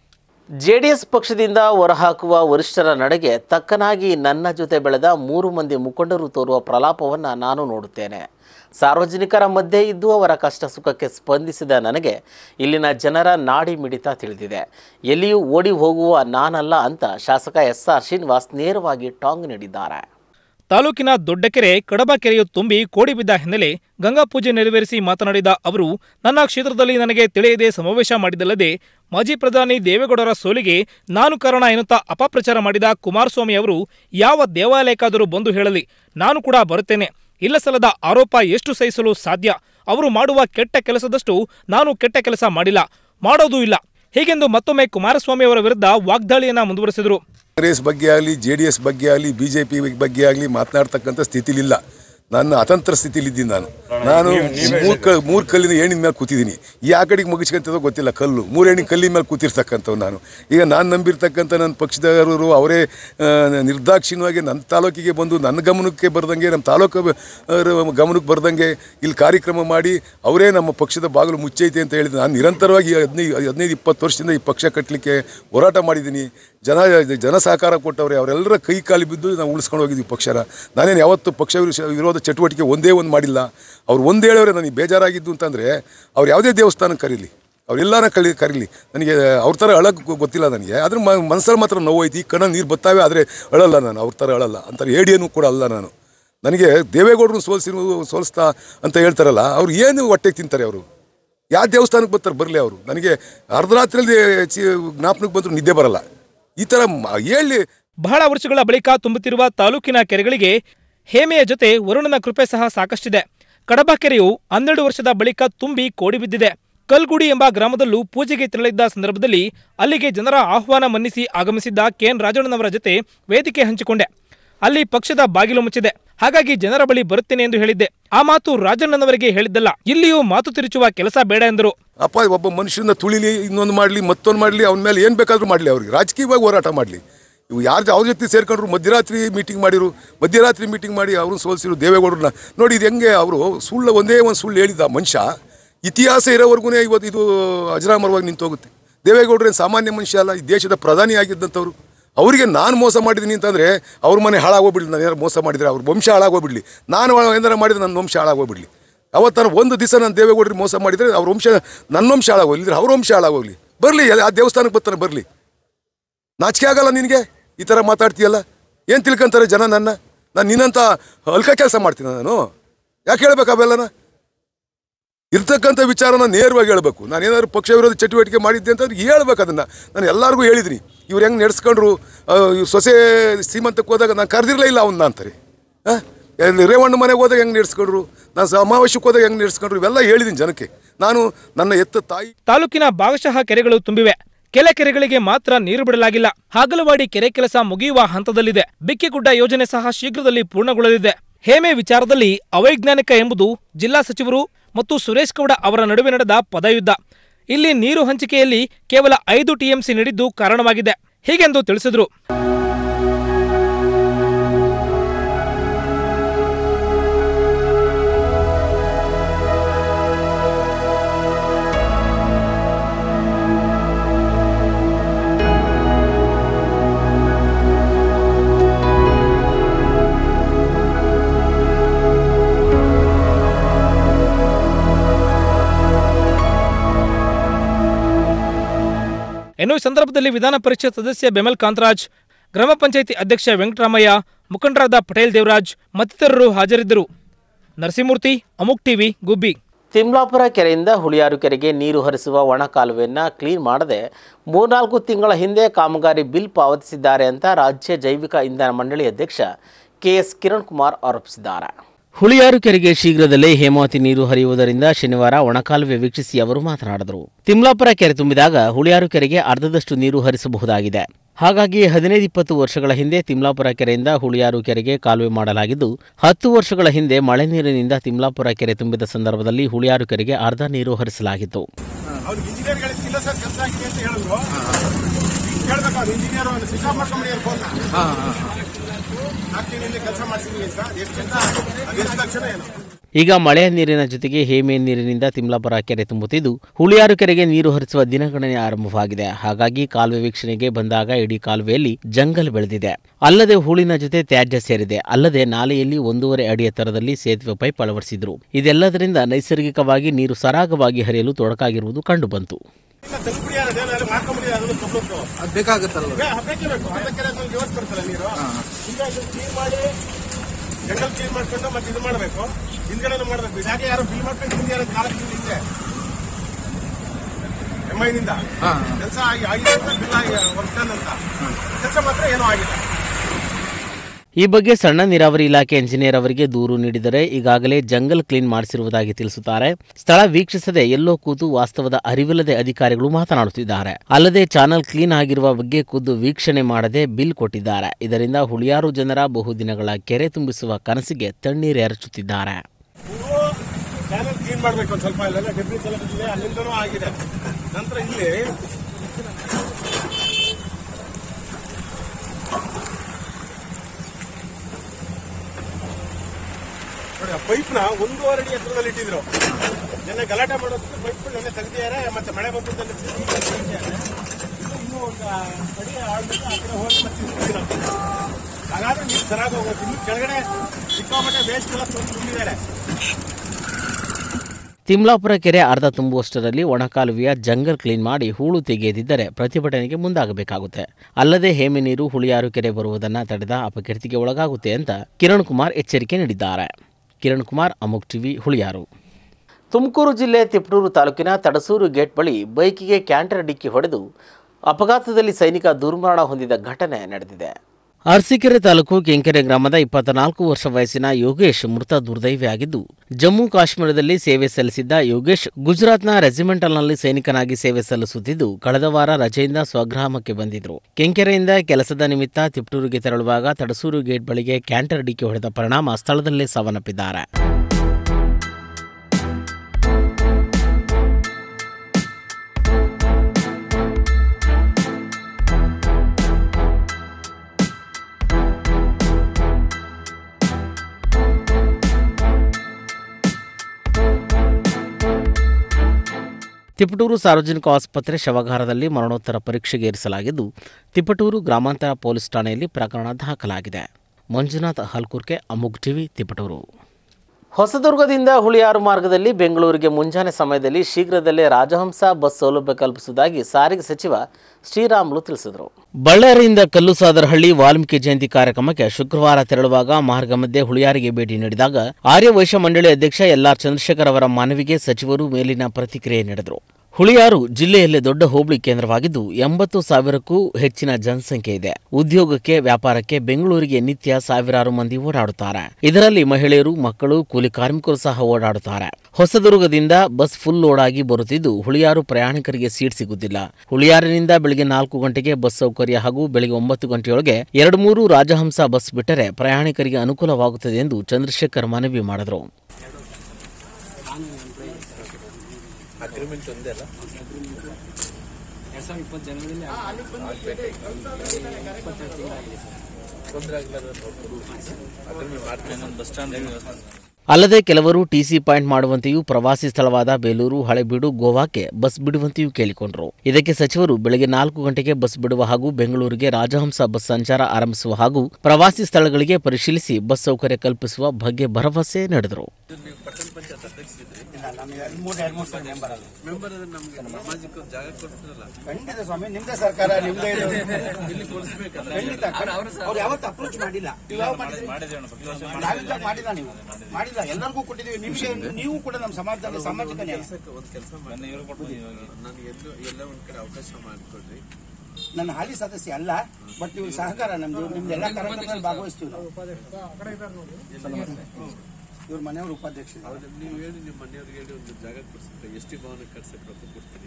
ಜೆಡಿಎಸ್ ಪಕ್ಷದಿಂದ ಹೊರಹಾಕುವ ವರಿಷ್ಠರ ನಡೆಗೆ ತಕ್ಕನಾಗಿ ನನ್ನ ಜೊತೆ ಬೆಳೆದ ಮೂರು ಮಂದಿ ಮುಖಂಡರು ತೋರುವ ಪ್ರಲಾಪವನ್ನು ನಾನು ನೋಡುತ್ತೇನೆ ಸಾರ್ವಜನಿಕರ ಮಧ್ಯೆ ಇದ್ದು ಅವರ ಕಷ್ಟ ಸುಖಕ್ಕೆ ಸ್ಪಂದಿಸಿದ ನನಗೆ ಇಲ್ಲಿನ ಜನರ ನಾಡಿ ಮಿಡಿತ ತಿಳಿದಿದೆ ಎಲ್ಲಿಯೂ ಓಡಿ ಹೋಗುವ ನಾನಲ್ಲ ಅಂತ ಶಾಸಕ ಎಸ್ ಆರ್ ಶ್ರೀನಿವಾಸ್ ನೇರವಾಗಿ ಟಾಂಗ್ ನೀಡಿದ್ದಾರೆ ತಾಲೂಕಿನ ದೊಡ್ಡಕೆರೆ ಕಡಬ ಕೆರೆಯು ತುಂಬಿ ಕೋಡಿ ಬಿದ್ದ ಹಿನ್ನೆಲೆ ಗಂಗಾ ಪೂಜೆ ನೆರವೇರಿಸಿ ಮಾತನಾಡಿದ ಅವರು ನನ್ನ ಕ್ಷೇತ್ರದಲ್ಲಿ ನನಗೆ ತಿಳಿಯದೆ ಸಮಾವೇಶ ಮಾಡಿದಲ್ಲದೆ ಮಾಜಿ ಪ್ರಧಾನಿ ದೇವೇಗೌಡರ ಸೋಲಿಗೆ ನಾನು ಕಾರಣ ಎನ್ನುತ್ತಾ ಅಪಪ್ರಚಾರ ಮಾಡಿದ ಕುಮಾರಸ್ವಾಮಿ ಅವರು ಯಾವ ದೇವಾಲಯಕ್ಕಾದರೂ ಬಂದು ಹೇಳಲಿ ನಾನು ಕೂಡ ಬರುತ್ತೇನೆ ಇಲ್ಲ ಸಲ್ಲದ ಆರೋಪ ಎಷ್ಟು ಸಹಿಸಲು ಸಾಧ್ಯ ಅವರು ಮಾಡುವ ಕೆಟ್ಟ ಕೆಲಸದಷ್ಟು ನಾನು ಕೆಟ್ಟ ಕೆಲಸ ಮಾಡಿಲ್ಲ ಮಾಡೋದೂ ಇಲ್ಲ ಹೀಗೆಂದು ಮತ್ತೊಮ್ಮೆ ಕುಮಾರಸ್ವಾಮಿ ಅವರ ವಿರುದ್ಧ ವಾಗ್ದಾಳಿಯನ್ನ ಮುಂದುವರೆಸಿದರು ಕಾಂಗ್ರೆಸ್ ಬಗ್ಗೆ ಆಗಲಿ ಜೆ ಡಿ ಎಸ್ ಬಗ್ಗೆ ಆಗಲಿ ಬಿ ಜೆ ಪಿ ಬಗ್ಗೆ ಆಗಲಿ ಮಾತನಾಡ್ತಕ್ಕಂಥ ಸ್ಥಿತಿಲಿಲ್ಲ ನಾನು ಅತಂತ್ರ ಸ್ಥಿತಿಲಿದ್ದೀನಿ ನಾನು ನಾನು ಮೂರು ಕ ಮೂರು ಕಲ್ಲಿನ ಏಣಿನ ಮೇಲೆ ಕೂತಿದ್ದೀನಿ ಯಾವ ಕಡೆಗೆ ಮುಗಿಸ್ಕೊಂತದೋ ಗೊತ್ತಿಲ್ಲ ಕಲ್ಲು ಮೂರು ಏಣಿ ಕಲ್ಲಿನ ಮೇಲೆ ಕೂತಿರ್ತಕ್ಕಂಥವು ನಾನು ಈಗ ನಾನು ನಂಬಿರ್ತಕ್ಕಂಥ ನನ್ನ ಪಕ್ಷದವರು ಅವರೇ ಆ, ನಿರ್ದಾಕ್ಷಿಣ್ಯವಾಗಿ ನನ್ನ ತಾಲೂಕಿಗೆ ಬಂದು ನನ್ನ ಗಮನಕ್ಕೆ ಬರ್ದಂಗೆ ನಮ್ಮ ತಾಲೂಕು ಅವ್ರ ಗಮನಕ್ಕೆ ಬರ್ದಂಗೆ ಇಲ್ಲಿ ಕಾರ್ಯಕ್ರಮ ಮಾಡಿ ಅವರೇ ನಮ್ಮ ಪಕ್ಷದ ಬಾಗಿಲು ಮುಚ್ಚೈತೆ ಅಂತ ಹೇಳಿದ್ರು ನಾನು ನಿರಂತರವಾಗಿ ಹದಿನೈದು ಹದಿನೈದು ಇಪ್ಪತ್ತು ವರ್ಷದಿಂದ ಈ ಪಕ್ಷ ಕಟ್ಟಲಿಕ್ಕೆ ಹೋರಾಟ ಮಾಡಿದ್ದೀನಿ ಜನ ಜನ ಸಹಕಾರ ಕೊಟ್ಟವ್ರೆ ಅವರೆಲ್ಲರ ಕೈ ಕಾಲು ಬಿದ್ದು ನಾವು ಉಳಿಸ್ಕೊಂಡು ಹೋಗಿದ್ವಿ ಪಕ್ಷನ ನಾನೇನು ಯಾವತ್ತು ಪಕ್ಷ ವಿರೋಧ- ವಿರೋಧ ಚಟುವಟಿಕೆ ಒಂದೇ ಒಂದು ಮಾಡಿಲ್ಲ ಅವ್ರು ಒಂದು ಹೇಳೋರೆ ನನಗೆ ಬೇಜಾರಾಗಿದ್ದು ಅಂತಂದರೆ ಅವ್ರು ಯಾವುದೇ ದೇವಸ್ಥಾನಕ್ಕೆ ಕರೀಲಿ ಅವರೆಲ್ಲನ ಕಲಿ ಕರೀಲಿ ನನಗೆ ಅವ್ರ ಥರ ಅಳಕ್ಕೆ ಗೊತ್ತಿಲ್ಲ ನನಗೆ ಅದ್ರ ಮನಸ್ಸಲ್ಲಿ ಮಾತ್ರ ನೋವೈತಿ ಈ ಕಣ್ಣ ನೀರು ಬತ್ತಾವೆ ಆದರೆ ಅಳಲ್ಲ ನಾನು ಅವ್ರ ಥರ ಅಳಲ್ಲ ಅಂತಾರೆ ಏಡಿಯನ್ನು ಕೂಡ ಅಲ್ಲ ನಾನು ನನಗೆ ದೇವೇಗೌಡರು ಸೋಲ್ಸಿ ಸೋಲಿಸ್ತಾ ಅಂತ ಹೇಳ್ತಾರಲ್ಲ ಅವ್ರು ಏನು ಹೊಟ್ಟೆಗೆ ತಿಂತಾರೆ ಅವರು ಯಾವ ದೇವಸ್ಥಾನಕ್ಕೆ ಬರ್ತಾರೆ ಬರಲಿ ಅವರು ನನಗೆ ಅರ್ಧರಾತ್ರಿಯಲ್ಲಿ ಚಿ ಜ್ಞಾಪನಕ್ಕೆ ಬಂದರೂ ನಿದ್ದೆ ಬರಲ್ಲ ಈ ಥರ ಮ- ಹೇಳಿ ಬಹಳ ವರ್ಷಗಳ ಬಳಿಕ ತುಂಬುತ್ತಿರುವ ತಾಲೂಕಿನ ಕೆರೆಗಳಿಗೆ ಹೇಮೆಯ ಜೊತೆ ವರುಣನ ಕೃಪೆ ಸಹ ಸಾಕಷ್ಟಿದೆ ಕಡಬ ಕೆರೆಯು ಹನ್ನೆರಡು ವರ್ಷದ ಬಳಿಕ ತುಂಬಿ ಕೋಡಿ ಬಿದ್ದಿದೆ ಕಲ್ಗುಡಿ ಎಂಬ ಗ್ರಾಮದಲ್ಲೂ ಪೂಜೆಗೆ ತೆರಳಿದ್ದ ಸಂದರ್ಭದಲ್ಲಿ ಅಲ್ಲಿಗೆ ಜನರ ಆಹ್ವಾನ ಮನ್ನಿಸಿ ಆಗಮಿಸಿದ್ದ ಕೆಎನ್ ರಾಜಣ್ಣನವರ ಜೊತೆ ವೇದಿಕೆ ಹಂಚಿಕೊಂಡೆ ಅಲ್ಲಿ ಪಕ್ಷದ ಬಾಗಿಲು ಮುಚ್ಚಿದೆ ಹಾಗಾಗಿ ಜನರ ಬಳಿ ಬರುತ್ತೇನೆ ಎಂದು ಹೇಳಿದ್ದೆ ಆ ಮಾತು ರಾಜಣ್ಣನವರಿಗೆ ಹೇಳಿದ್ದಲ್ಲ ಇಲ್ಲಿಯೂ ಮಾತು ತಿರುಚುವ ಕೆಲಸ ಬೇಡ ಎಂದರು ಅಪ್ಪ ಒಬ್ಬ ಮನುಷ್ಯನ ತುಳಿಲಿ ಇನ್ನೊಂದು ಮಾಡಲಿ ಮತ್ತೊಂದು ಮಾಡಲಿ ಅವನ ಮೇಲೆ ಏನು ಬೇಕಾದರೂ ಮಾಡಲಿ ಅವ್ರಿಗೆ ರಾಜಕೀಯವಾಗಿ ಹೋರಾಟ ಮಾಡಲಿ ಇವು ಯಾರು ಅವ್ರ ಜೊತೆ ಸೇರ್ಕೊಂಡ್ರು ಮಧ್ಯರಾತ್ರಿ ಮೀಟಿಂಗ್ ಮಾಡಿರು ಮಧ್ಯರಾತ್ರಿ ಮೀಟಿಂಗ್ ಮಾಡಿ ಅವ್ರನ್ನ ಸೋಲಿಸಿರು ದೇವೇಗೌಡರನ್ನ ನೋಡಿ ಇದು ಹೆಂಗೆ ಅವರು ಸುಳ್ಳು ಒಂದೇ ಒಂದು ಸುಳ್ಳು ಹೇಳಿದ ಮನುಷ್ಯ ಇತಿಹಾಸ ಇರೋವರೆಗೂ ಇವತ್ತು ಇದು ಅಜರಾಮರವಾಗಿ ನಿಂತೋಗುತ್ತೆ ದೇವೇಗೌಡರೇನು ಸಾಮಾನ್ಯ ಮನುಷ್ಯ ಅಲ್ಲ ಈ ದೇಶದ ಪ್ರಧಾನಿ ಆಗಿದ್ದಂಥವ್ರು ಅವರಿಗೆ ನಾನು ಮೋಸ ಮಾಡಿದ್ದೀನಿ ಅಂತಂದರೆ ಅವ್ರ ಮನೆ ಹಾಳಾಗೋಗ್ಬಿಡ್ಲಿ ನಾನು ಏನಾರು ಮೋಸ ಮಾಡಿದರೆ ಅವ್ರ ವಂಶ ಹಾಳಾಗೋಗ್ಬಿಡ್ಲಿ ನಾನು ಏನಾರು ಮಾಡಿದ್ರೆ ನನ್ನ ವಂಶ ಹಾಳಾಗೋಗ್ಬಿಡ್ಲಿ ಅವತ್ತು ನಾನು ಒಂದು ದಿವಸ ನಾನು ದೇವೇಗೌಡರಿಗೆ ಮೋಸ ಮಾಡಿದರೆ ಅವ್ರ ವಂಶ ನನ್ನ ವಂಶ ಹಾಳಾಗೋಗ್ಲಿ ಇದ್ರೆ ಅವ್ರ ವಂಶ ಹಾಳಾಗೋಗ್ಲಿ ಬರಲಿ ಆ ದೇವಸ್ಥಾನಕ್ಕೆ ಬರ್ತಾನೆ ಬರಲಿ ನಾಚಿಕೆ ಆಗಲ್ಲ ನಿನಗೆ ಈ ಥರ ಮಾತಾಡ್ತೀಯಲ್ಲ ಏನು ತಿಳ್ಕೊಂತಾರೆ ಜನ ನನ್ನ ನಾನು ನಿನ್ನಂತ ಅಲ್ಕ ಕೆಲಸ ಮಾಡ್ತೀನಿ ನಾನು ಯಾಕೆ ಹೇಳ್ಬೇಕು ಅವೆಲ್ಲನ ಇರ್ತಕ್ಕಂಥ ವಿಚಾರನ ನೇರವಾಗಿ ಹೇಳ್ಬೇಕು ನಾನು ಏನಾದ್ರು ಪಕ್ಷ ವಿರೋಧಿ ಚಟುವಟಿಕೆ ಮಾಡಿದ್ದೆ ಅಂತ ಅವ್ರಿಗೆ ಹೇಳ್ಬೇಕು ಅದನ್ನು ನಾನು ಎಲ್ಲರಿಗೂ ಹೇಳಿದ್ದೀನಿ ಇವ್ರು ಹೆಂಗೆ ನಡೆಸ್ಕೊಂಡ್ರು ಆ, ಇವ್ರು ಸೊಸೆ ಸೀಮಂತಕ್ಕೆ ಹೋದಾಗ ನಾನು ಕರೆದಿರಲೇ ಇಲ್ಲ ಅವನ್ನ ಅಂತಾರೆ ಹಾಂ ಎಲ್ಲಿ ರೇವಣ್ಣ ಮನೆಗೆ ಹೋದಾಗ ಹೆಂಗೆ ನಡೆಸ್ಕೊಂಡ್ರು ನಾನು ಸಮಾವೇಶಕ್ಕೆ ಹೋದಾಗ ಹೆಂಗೆ ನಡೆಸ್ಕೊಂಡ್ರು ಇವೆಲ್ಲ ಹೇಳಿದ್ದೀನಿ ಜನಕ್ಕೆ ನಾನು ನನ್ನ ಎತ್ತ ತಾಯಿ ತಾಲೂಕಿನ ಭಾಗಶಃ ಕೆರೆಗಳು ತುಂಬಿವೆ ಕೆಲ ಕೆರೆಗಳಿಗೆ ಮಾತ್ರ ನೀರು ಬಿಡಲಾಗಿಲ್ಲ ಹಾಗಲವಾಡಿ ಕೆರೆ ಕೆಲಸ ಮುಗಿಯುವ ಹಂತದಲ್ಲಿದೆ ಬಿಕ್ಕಿಗುಡ್ಡ ಯೋಜನೆ ಸಹ ಶೀಘ್ರದಲ್ಲಿ ಪೂರ್ಣಗೊಳ್ಳಲಿದೆ ಹೇಮೆ ವಿಚಾರದಲ್ಲಿ ಅವೈಜ್ಞಾನಿಕ ಎಂಬುದು ಜಿಲ್ಲಾ ಸಚಿವರು ಮತ್ತು ಸುರೇಶ್ ಗೌಡ ಅವರ ನಡುವೆ ನಡೆದ ಪದಯುದ್ಧ ಇಲ್ಲಿ ನೀರು ಹಂಚಿಕೆಯಲ್ಲಿ ಕೇವಲ ಐದು ಟಿಎಂಸಿ ನೀಡಿದ್ದು ಕಾರಣವಾಗಿದೆ ಹೀಗೆಂದು ತಿಳಿಸಿದರು ಇನ್ನು ಈ ಸಂದರ್ಭದಲ್ಲಿ ವಿಧಾನ ಪರಿಷತ್ ಸದಸ್ಯ ಬೆಮಲ್ ಕಾಂತರಾಜ್ ಗ್ರಾಮ ಪಂಚಾಯಿತಿ ಅಧ್ಯಕ್ಷ ವೆಂಕಟರಾಮಯ್ಯ ಮುಖಂಡರಾದ ಪಟೇಲ್ ದೇವರಾಜ್ ಮತ್ತಿತರರು ಹಾಜರಿದ್ದರು ನರಸಿಂಹಮೂರ್ತಿ ಅಮುಕ್ ಟಿವಿ ಗುಬ್ಬಿ ತಿಮ್ಲಾಪುರ ಕೆರೆಯಿಂದ ಹುಳಿಯಾರು ಕೆರೆಗೆ ನೀರು ಹರಿಸುವ ಒಣ ಕಾಲುವೆಯನ್ನು ಕ್ಲೀನ್ ಮಾಡದೆ ಮೂರ್ನಾಲ್ಕು ತಿಂಗಳ ಹಿಂದೆ ಕಾಮಗಾರಿ ಬಿಲ್ ಪಾವತಿಸಿದ್ದಾರೆ ಅಂತ ರಾಜ್ಯ ಜೈವಿಕ ಇಂಧನ ಮಂಡಳಿ ಅಧ್ಯಕ್ಷ ಕೆಎಸ್ ಕಿರಣ್ ಕುಮಾರ್ ಆರೋಪಿಸಿದ್ದಾರೆ ಹುಳಿಯಾರು ಕೆರೆಗೆ ಶೀಘ್ರದಲ್ಲೇ ಹೇಮಾವತಿ ನೀರು ಹರಿಯುವುದರಿಂದ ಶನಿವಾರ ಒಣಕಾಲುವೆ ವೀಕ್ಷಿಸಿ ಅವರು ಮಾತನಾಡಿದರು ತಿಮ್ಲಾಪುರ ಕೆರೆ ತುಂಬಿದಾಗ ಹುಳಿಯಾರು ಕೆರೆಗೆ ಅರ್ಧದಷ್ಟು ನೀರು ಹರಿಸಬಹುದಾಗಿದೆ ಹಾಗಾಗಿ ಹದಿನೈದು ಇಪ್ಪತ್ತು ವರ್ಷಗಳ ಹಿಂದೆ ತಿಮ್ಲಾಪುರ ಕೆರೆಯಿಂದ ಹುಳಿಯಾರು ಕೆರೆಗೆ ಕಾಲುವೆ ಮಾಡಲಾಗಿದ್ದು ಹತ್ತು ವರ್ಷಗಳ ಹಿಂದೆ ಮಳೆ ನೀರಿನಿಂದ ತಿಮ್ಲಾಪುರ ಕೆರೆ ತುಂಬಿದ ಸಂದರ್ಭದಲ್ಲಿ ಹುಳಿಯಾರು ಕೆರೆಗೆ ಅರ್ಧ ನೀರು ಹರಿಸಲಾಗಿತ್ತು ಅವ್ನಿಗೆ ಇಂಜಿನಿಯರ್ಗಳ ಇಲ್ಲ ಸರ್ ಕೆಲಸ ಆಗಿದೆ ಅಂತ ಹೇಳಿದ್ರು ಕೇಳ್ಬೇಕು ಅವ್ನು ಇಂಜಿನಿಯರ್ ಅವ್ನು ಸ್ವಿಚ್ ಆಫ್ ಮಾಡ್ಕೊಂಡಿದ್ದಾರೆ ಫೋನ್ ನಾಲ್ಕು ತಿಂಗಳಿಂದ ಕೆಲಸ ಮಾಡಿಸಿದ್ವಿ ಸರ್ ಎಷ್ಟು ಕೆಲಸ ಅದೆಷ್ಟು ಲಕ್ಷಣ ಏನು ಈಗ ಮಳೆಯ ನೀರಿನ ಜೊತೆಗೆ ಹೇಮೆ ನೀರಿನಿಂದ ತಿಮ್ಲಾಪುರ ಕೆರೆ ತುಂಬುತ್ತಿದ್ದು ಹುಳಿಯಾರು ಕೆರೆಗೆ ನೀರು ಹರಿಸುವ ದಿನಗಣನೆ ಆರಂಭವಾಗಿದೆ ಹಾಗಾಗಿ ಕಾಲುವೆ ವೀಕ್ಷಣೆಗೆ ಬಂದಾಗ ಇಡೀ ಕಾಲುವೆಯಲ್ಲಿ ಜಂಗಲ್ ಬೆಳೆದಿದೆ ಅಲ್ಲದೆ ಹೂಳಿನ ಜೊತೆ ತ್ಯಾಜ್ಯ ಸೇರಿದೆ ಅಲ್ಲದೆ ನಾಲೆಯಲ್ಲಿ ಒಂದೂವರೆ ಅಡಿ ಎತ್ತರದಲ್ಲಿ ಸೇತುವೆ ಪೈಪ್ ಅಳವಡಿಸಿದ್ರು ಇದೆಲ್ಲದರಿಂದ ನೈಸರ್ಗಿಕವಾಗಿ ನೀರು ಸರಾಗವಾಗಿ ಹರಿಯಲು ತೊಡಕಾಗಿರುವುದು ಕಂಡುಬಂತು ಇಲ್ಲ ತಲುಪಿಡಿ ಅದೇನಾದ್ರು ಮಾಡ್ಕೊಂಬಿಡಿ ಅದನ್ನು ತೊಗೊಂಡು ಅದು ಬೇಕಾಗುತ್ತಲ್ಲ ಬೇಕೇ ಬೇಕು ಅರ್ಧ ಕೆರೆ ಅದ್ರಲ್ಲಿ ಇವತ್ತು ಬರ್ತಲ್ಲ ನೀರು ಈಗ ಇದು ಕ್ಲೀನ್ ಮಾಡಿ ಜಂಗಲ್ ಕ್ಲೀನ್ ಮಾಡ್ಕೊಂಡು ಮತ್ತೆ ಇದು ಮಾಡಬೇಕು ಹಿಂದ್ಗಡೆನೂ ಮಾಡಬೇಕು ಇದಾಗೆ ಯಾರು ಫಿಲ್ ಮಾಡ್ಕೊಂಡು ಹಿಂದೆ ಯಾರು ನಾಲ್ಕು ತಿಂಗಳು ಹಿಂದೆ ಎಂಐನಿಂದ ಕೆಲಸ ಆಗಿ ಆಗಿದೆ ಅಂತ ಬಿಲ್ ಆಗಿ ವರ್ಕ್ ಅಂತ ಕೆಲಸ ಮಾತ್ರ ಏನೂ ಆಗಿಲ್ಲ ಈ ಬಗ್ಗೆ ಸಣ್ಣ ನೀರಾವರಿ ಇಲಾಖೆ ಇಂಜಿನಿಯರ್ ಅವರಿಗೆ ದೂರು ನೀಡಿದರೆ ಈಗಾಗಲೇ ಜಂಗಲ್ ಕ್ಲೀನ್ ಮಾಡಿಸಿರುವುದಾಗಿ ತಿಳಿಸುತ್ತಾರೆ ಸ್ಥಳ ವೀಕ್ಷಿಸದೆ ಎಲ್ಲೋ ಕೂತು ವಾಸ್ತವದ ಅರಿವಿಲ್ಲದೆ ಅಧಿಕಾರಿಗಳು ಮಾತನಾಡುತ್ತಿದ್ದಾರೆ ಅಲ್ಲದೆ ಚಾನಲ್ ಕ್ಲೀನ್ ಆಗಿರುವ ಬಗ್ಗೆ ಖುದ್ದು ವೀಕ್ಷಣೆ ಮಾಡದೆ ಬಿಲ್ ಕೊಟ್ಟಿದ್ದಾರೆ ಇದರಿಂದ ಹುಳಿಯಾರು ಜನರ ಬಹುದಿನಗಳ ಕೆರೆ ತುಂಬಿಸುವ ಕನಸಿಗೆ ತಣ್ಣೀರು ಎರಚುತ್ತಿದ್ದಾರೆ ಚಾನಲ್ ಕ್ಲೀನ್ ಮಾಡ್ಬೇಕು ಒಂದು ಸ್ವಲ್ಪ ಇಲ್ಲೆಲ್ಲ ಡೆಬ್ರಿಸ್ ಎಲ್ಲ ಬಿದ್ದಿದೆ ಅಲ್ಲಿಂದನೂ ಆಗಿದೆ ನಂತರ ಇಲ್ಲಿ ನೋಡಿ ಆ ಪೈಪ್ನ ಒಂದೂವರೆ ಅಡಿ ಎತ್ತರದಲ್ಲಿ ಇಟ್ಟಿದ್ರು ನೆನ್ನೆ ಗಲಾಟೆ ಮಾಡೋದಕ್ಕೆ ಪೈಪ್ ನೆನ್ನೆ ತೆಗೆದಿದ್ದಾರೆ ಮತ್ತೆ ಮಳೆ ಬಂದಿದ್ದಲ್ಲಿ ಇನ್ನೂ ಒಂದು ಅಡಿ ಆಳ್ಬೇಕು ಆ ಕಡೆ ಹೋಗಿ ಮತ್ತೆ ಇಲ್ಲಿ ನೀರು ಹಾಕ್ಬೇಕು. ಹಾಗಾದ್ರೆ ನೀರು ಸರಾಗಿ ಹೋಗುತ್ತೆ ಇನ್ನು ಕೆಳಗಡೆ ಸಿಕ್ಕಾಪಟ್ಟೆ ವೇಸ್ಟ್ ಎಲ್ಲ ತುಂಬ ತುಂಬಿದ್ದಾರೆ ತಿಮ್ಲಾಪುರ ಕೆರೆ ಅರ್ಧ ತುಂಬುವಷ್ಟರಲ್ಲಿ ಒಣಕಾಲುವೆಯ ಜಂಗಲ್ ಕ್ಲೀನ್ ಮಾಡಿ ಹೂಳು ತೆಗೆಯದಿದ್ದರೆ ಪ್ರತಿಭಟನೆಗೆ ಮುಂದಾಗಬೇಕಾಗುತ್ತೆ ಅಲ್ಲದೆ ಹೇಮೆ ನೀರು ಹುಳಿಯಾರು ಕೆರೆ ಬರುವುದನ್ನು ತಡೆದ ಅಪಕೀರ್ತಿಗೆ ಒಳಗಾಗುತ್ತೆ ಅಂತ ಕಿರಣ್ ಕುಮಾರ್ ಎಚ್ಚರಿಕೆ ನೀಡಿದ್ದಾರೆ ಕಿರಣ್ ಕುಮಾರ್ ಅಮುಕ್ ಟಿವಿ ಹುಳಿಯಾರು ತುಮಕೂರು ಜಿಲ್ಲೆ ತಿಪಟೂರು ತಾಲೂಕಿನ ತಡಸೂರು ಗೇಟ್ ಬಳಿ ಬೈಕಿಗೆ ಕ್ಯಾಂಟರ್ ಡಿಕ್ಕಿ ಹೊಡೆದು ಅಪಘಾತದಲ್ಲಿ ಸೈನಿಕ ದುರ್ಮರಣ ಹೊಂದಿದ ಘಟನೆ ನಡೆದಿದೆ ಅರಸೀಕೆರೆ ತಾಲೂಕು ಕೆಂಕೆರೆ ಗ್ರಾಮದ ಇಪ್ಪತ್ನಾಲ್ಕು ವರ್ಷ ವಯಸ್ಸಿನ ಯೋಗೇಶ್ ಮೃತ ದುರ್ದೈವಿಯಾಗಿದ್ದು ಜಮ್ಮು ಕಾಶ್ಮೀರದಲ್ಲಿ ಸೇವೆ ಸಲ್ಲಿಸಿದ್ದ ಯೋಗೇಶ್ ಗುಜರಾತ್ನ ರೆಜಿಮೆಂಟಲ್ನಲ್ಲಿ ಸೈನಿಕನಾಗಿ ಸೇವೆ ಸಲ್ಲಿಸುತ್ತಿದ್ದು ಕಳೆದ ವಾರ ರಜೆಯಿಂದ ಸ್ವಗ್ರಾಮಕ್ಕೆ ಬಂದಿದ್ರು ಕೆಂಕೆರೆಯಿಂದ ಕೆಲಸದ ನಿಮಿತ್ತ ತಿಪಟೂರಿಗೆ ತೆರಳುವಾಗ ತಡಸೂರು ಗೇಟ್ ಬಳಿಗೆ ಕ್ಯಾಂಟರ್ ಡಿಕ್ಕಿ ಹೊಡೆದ ಪರಿಣಾಮ ಸ್ಥಳದಲ್ಲೇ ಸಾವನ್ನಪ್ಪಿದ್ದಾರೆ ತಿಪಟೂರು ಸಾರ್ವಜನಿಕ ಆಸ್ಪತ್ರೆ ಶವಗಾರದಲ್ಲಿ ಮರಣೋತ್ತರ ಪರೀಕ್ಷೆಗೆ ಇರಿಸಲಾಗಿದ್ದು ತಿಪಟೂರು ಗ್ರಾಮಾಂತರ ಪೊಲೀಸ್ ಠಾಣೆಯಲ್ಲಿ ಪ್ರಕರಣ ದಾಖಲಾಗಿದೆ ಮಂಜುನಾಥ್ ಹಲ್ಕುರ್ಕೆ ಅಮುಗ್ ಟಿವಿ ತಿಪಟೂರು ಹೊಸದುರ್ಗದಿಂದ ಹುಳಿಯಾರು ಮಾರ್ಗದಲ್ಲಿ ಬೆಂಗಳೂರಿಗೆ ಮುಂಜಾನೆ ಸಮಯದಲ್ಲಿ ಶೀಘ್ರದಲ್ಲೇ ರಾಜಹಂಸ ಬಸ್ ಸೌಲಭ್ಯ ಕಲ್ಪಿಸುವುದಾಗಿ ಸಾರಿಗೆ ಸಚಿವ ಶ್ರೀರಾಮುಲು ತಿಳಿಸಿದರು ಬಳ್ಳಾರಿಯಿಂದ ಕಲ್ಲುಸಾದರಹಳ್ಳಿ ವಾಲ್ಮೀಕಿ ಜಯಂತಿ ಕಾರ್ಯಕ್ರಮಕ್ಕೆ ಶುಕ್ರವಾರ ತೆರಳುವಾಗ ಮಾರ್ಗ ಮಧ್ಯೆ ಹುಳಿಯಾರಿಗೆ ಭೇಟಿ ನೀಡಿದಾಗ ಆರ್ಯ ವೈಶ್ಯ ಮಂಡಳಿ ಅಧ್ಯಕ್ಷ ಎಲ್ಆರ್ ಚಂದ್ರಶೇಖರ್ ಅವರ ಮನವಿಗೆ ಸಚಿವರು ಮೇಲಿನ ಪ್ರತಿಕ್ರಿಯೆ ನೀಡಿದರು ಹುಳಿಯಾರು ಜಿಲ್ಲೆಯಲ್ಲೇ ದೊಡ್ಡ ಹೋಬಳಿ ಕೇಂದ್ರವಾಗಿದ್ದು ಎಂಬತ್ತು ಸಾವಿರಕ್ಕೂ ಹೆಚ್ಚಿನ ಜನಸಂಖ್ಯೆ ಇದೆ ಉದ್ಯೋಗಕ್ಕೆ ವ್ಯಾಪಾರಕ್ಕೆ ಬೆಂಗಳೂರಿಗೆ ನಿತ್ಯ ಸಾವಿರಾರು ಮಂದಿ ಓಡಾಡುತ್ತಾರೆ ಇದರಲ್ಲಿ ಮಹಿಳೆಯರು ಮಕ್ಕಳು ಕೂಲಿ ಕಾರ್ಮಿಕರು ಸಹ ಓಡಾಡುತ್ತಾರೆ ಹೊಸದುರ್ಗದಿಂದ ಬಸ್ ಫುಲ್ ಲೋಡ್ ಆಗಿ ಬರುತ್ತಿದ್ದು ಹುಳಿಯಾರು ಪ್ರಯಾಣಿಕರಿಗೆ ಸೀಟ್ ಸಿಗುತ್ತಿಲ್ಲ ಹುಳಿಯಾರಿನಿಂದ ಬೆಳಗ್ಗೆ ನಾಲ್ಕು ಗಂಟೆಗೆ ಬಸ್ ಸೌಕರ್ಯ ಹಾಗೂ ಬೆಳಗ್ಗೆ ಒಂಬತ್ತು ಗಂಟೆಯೊಳಗೆ ಎರಡು ಮೂರು ರಾಜಹಂಸ ಬಸ್ ಬಿಟ್ಟರೆ ಪ್ರಯಾಣಿಕರಿಗೆ ಅನುಕೂಲವಾಗುತ್ತದೆ ಎಂದು ಚಂದ್ರಶೇಖರ್ ಮನವಿ ಮಾಡಿದರು ಅಗ್ರಿಮೆಂಟ್ ಒಂದೇ ಅಲ್ಲ ಎರಡ್ ಸಾವಿರದ ಇಪ್ಪತ್ತು ಜನವರಿಯಲ್ಲಿ ತೊಂದರೆ ಆಗಲಾರ್ದ ಅಗ್ರಿಮೆಂಟ್ ಮಾಡ್ತೀನಿ ಬಸ್ ಸ್ಟ್ಯಾಂಡ್ ಅಲ್ಲದೆ ಕೆಲವರು ಟಿಸಿ ಪಾಯಿಂಟ್ ಮಾಡುವಂತೆಯೂ ಪ್ರವಾಸಿ ಸ್ಥಳವಾದ ಬೇಲೂರು ಹಳೆಬೀಡು ಗೋವಾಕ್ಕೆ ಬಸ್ ಬಿಡುವಂತೆಯೂ ಕೇಳಿಕೊಂಡರು ಇದಕ್ಕೆ ಸಚಿವರು ಬೆಳಗ್ಗೆ ನಾಲ್ಕು ಗಂಟೆಗೆ ಬಸ್ ಬಿಡುವ ಹಾಗೂ ಬೆಂಗಳೂರಿಗೆ ರಾಜಹಂಸ ಬಸ್ ಸಂಚಾರ ಆರಂಭಿಸುವ ಹಾಗೂ ಪ್ರವಾಸಿ ಸ್ಥಳಗಳಿಗೆ ಪರಿಶೀಲಿಸಿ ಬಸ್ ಸೌಕರ್ಯ ಕಲ್ಪಿಸುವ ಬಗ್ಗೆ ಭರವಸೆ ನೀಡಿದರು ಪಟ್ಟಣ ಪಂಚಾಯತ್ ಅಧ್ಯಕ್ಷರಿದ್ರಿ ಮೂರು ಎರಡು ಮೂರು ಸಾವಿರ ಮೆಂಬರ್ ಅಲ್ಲ ಮೆಂಬರ್ ಅಂದ್ರೆ ನಮ್ಗೆ ಸಾಮಾಜಿಕ ಒಂದು ಜಾಗ ಕೊಡ್ತಿರಲ್ಲ ಖಂಡಿತ ಸ್ವಾಮಿ ನಿಮ್ದೇ ಸರ್ಕಾರ ನಿಮ್ದೇ ಇದು. ಇಲ್ಲಿ ಕೊಡಿಸ್ಬೇಕಲ್ಲ ಖಂಡಿತ ಅವ್ರು ಯಾವತ್ತು ಅಪ್ರೋಚ್ ಮಾಡಿಲ್ಲ ನೀವು ಯಾವ ಮಾಡಿದ್ರಿ ನಾವಿದ್ದಾಗ ಮಾಡಿಲ್ಲ ನೀವು ಮಾಡಿಲ್ಲ ಎಲ್ಲರಿಗೂ ಕೊಟ್ಟಿದ್ದೀವಿ ನಿಮ್ಮ ವಿಷಯ ನೀವು ಕೂಡ ನಮ್ಮ ಸಮಾಜದಲ್ಲಿ ಸಾಮಾಜಿಕ ನ್ಯಾಯ ಒಂದು ಕೆಲಸ ಮಾಡಿ ನನಗೆ ಎಲ್ಲೂ ಎಲ್ಲ ಒಂದ್ ಕಡೆ ಅವಕಾಶ ಮಾಡಿಕೊಡ್ರಿ ನನ್ನ ಹಾಲಿ ಸದಸ್ಯ ಅಲ್ಲ ಬಟ್ ನೀವು ಸಹಕಾರ ನಮ್ದು ನಿಮ್ದು ಎಲ್ಲ ಕಾರ್ಯಕ್ರಮದಲ್ಲಿ ಭಾಗವಹಿಸ್ತೀವಿ ನಾವು ಇವ್ರ ಮನೆಯವ್ರ ಉಪಾಧ್ಯಕ್ಷ ಅವ್ರು ನೀವು ಹೇಳಿ ನಿಮ್ಮ ಮನೆಯವ್ರಿಗೆ ಹೇಳಿ ಒಂದು ಜಾಗ ಕೊಡ್ಸಕ್ಕೆ ಎಸ್ ಟಿ ಭವನ ಕಟ್ಸಕ್ಕೆ ರೊಕ್ಕ ಕೊಡ್ತೀನಿ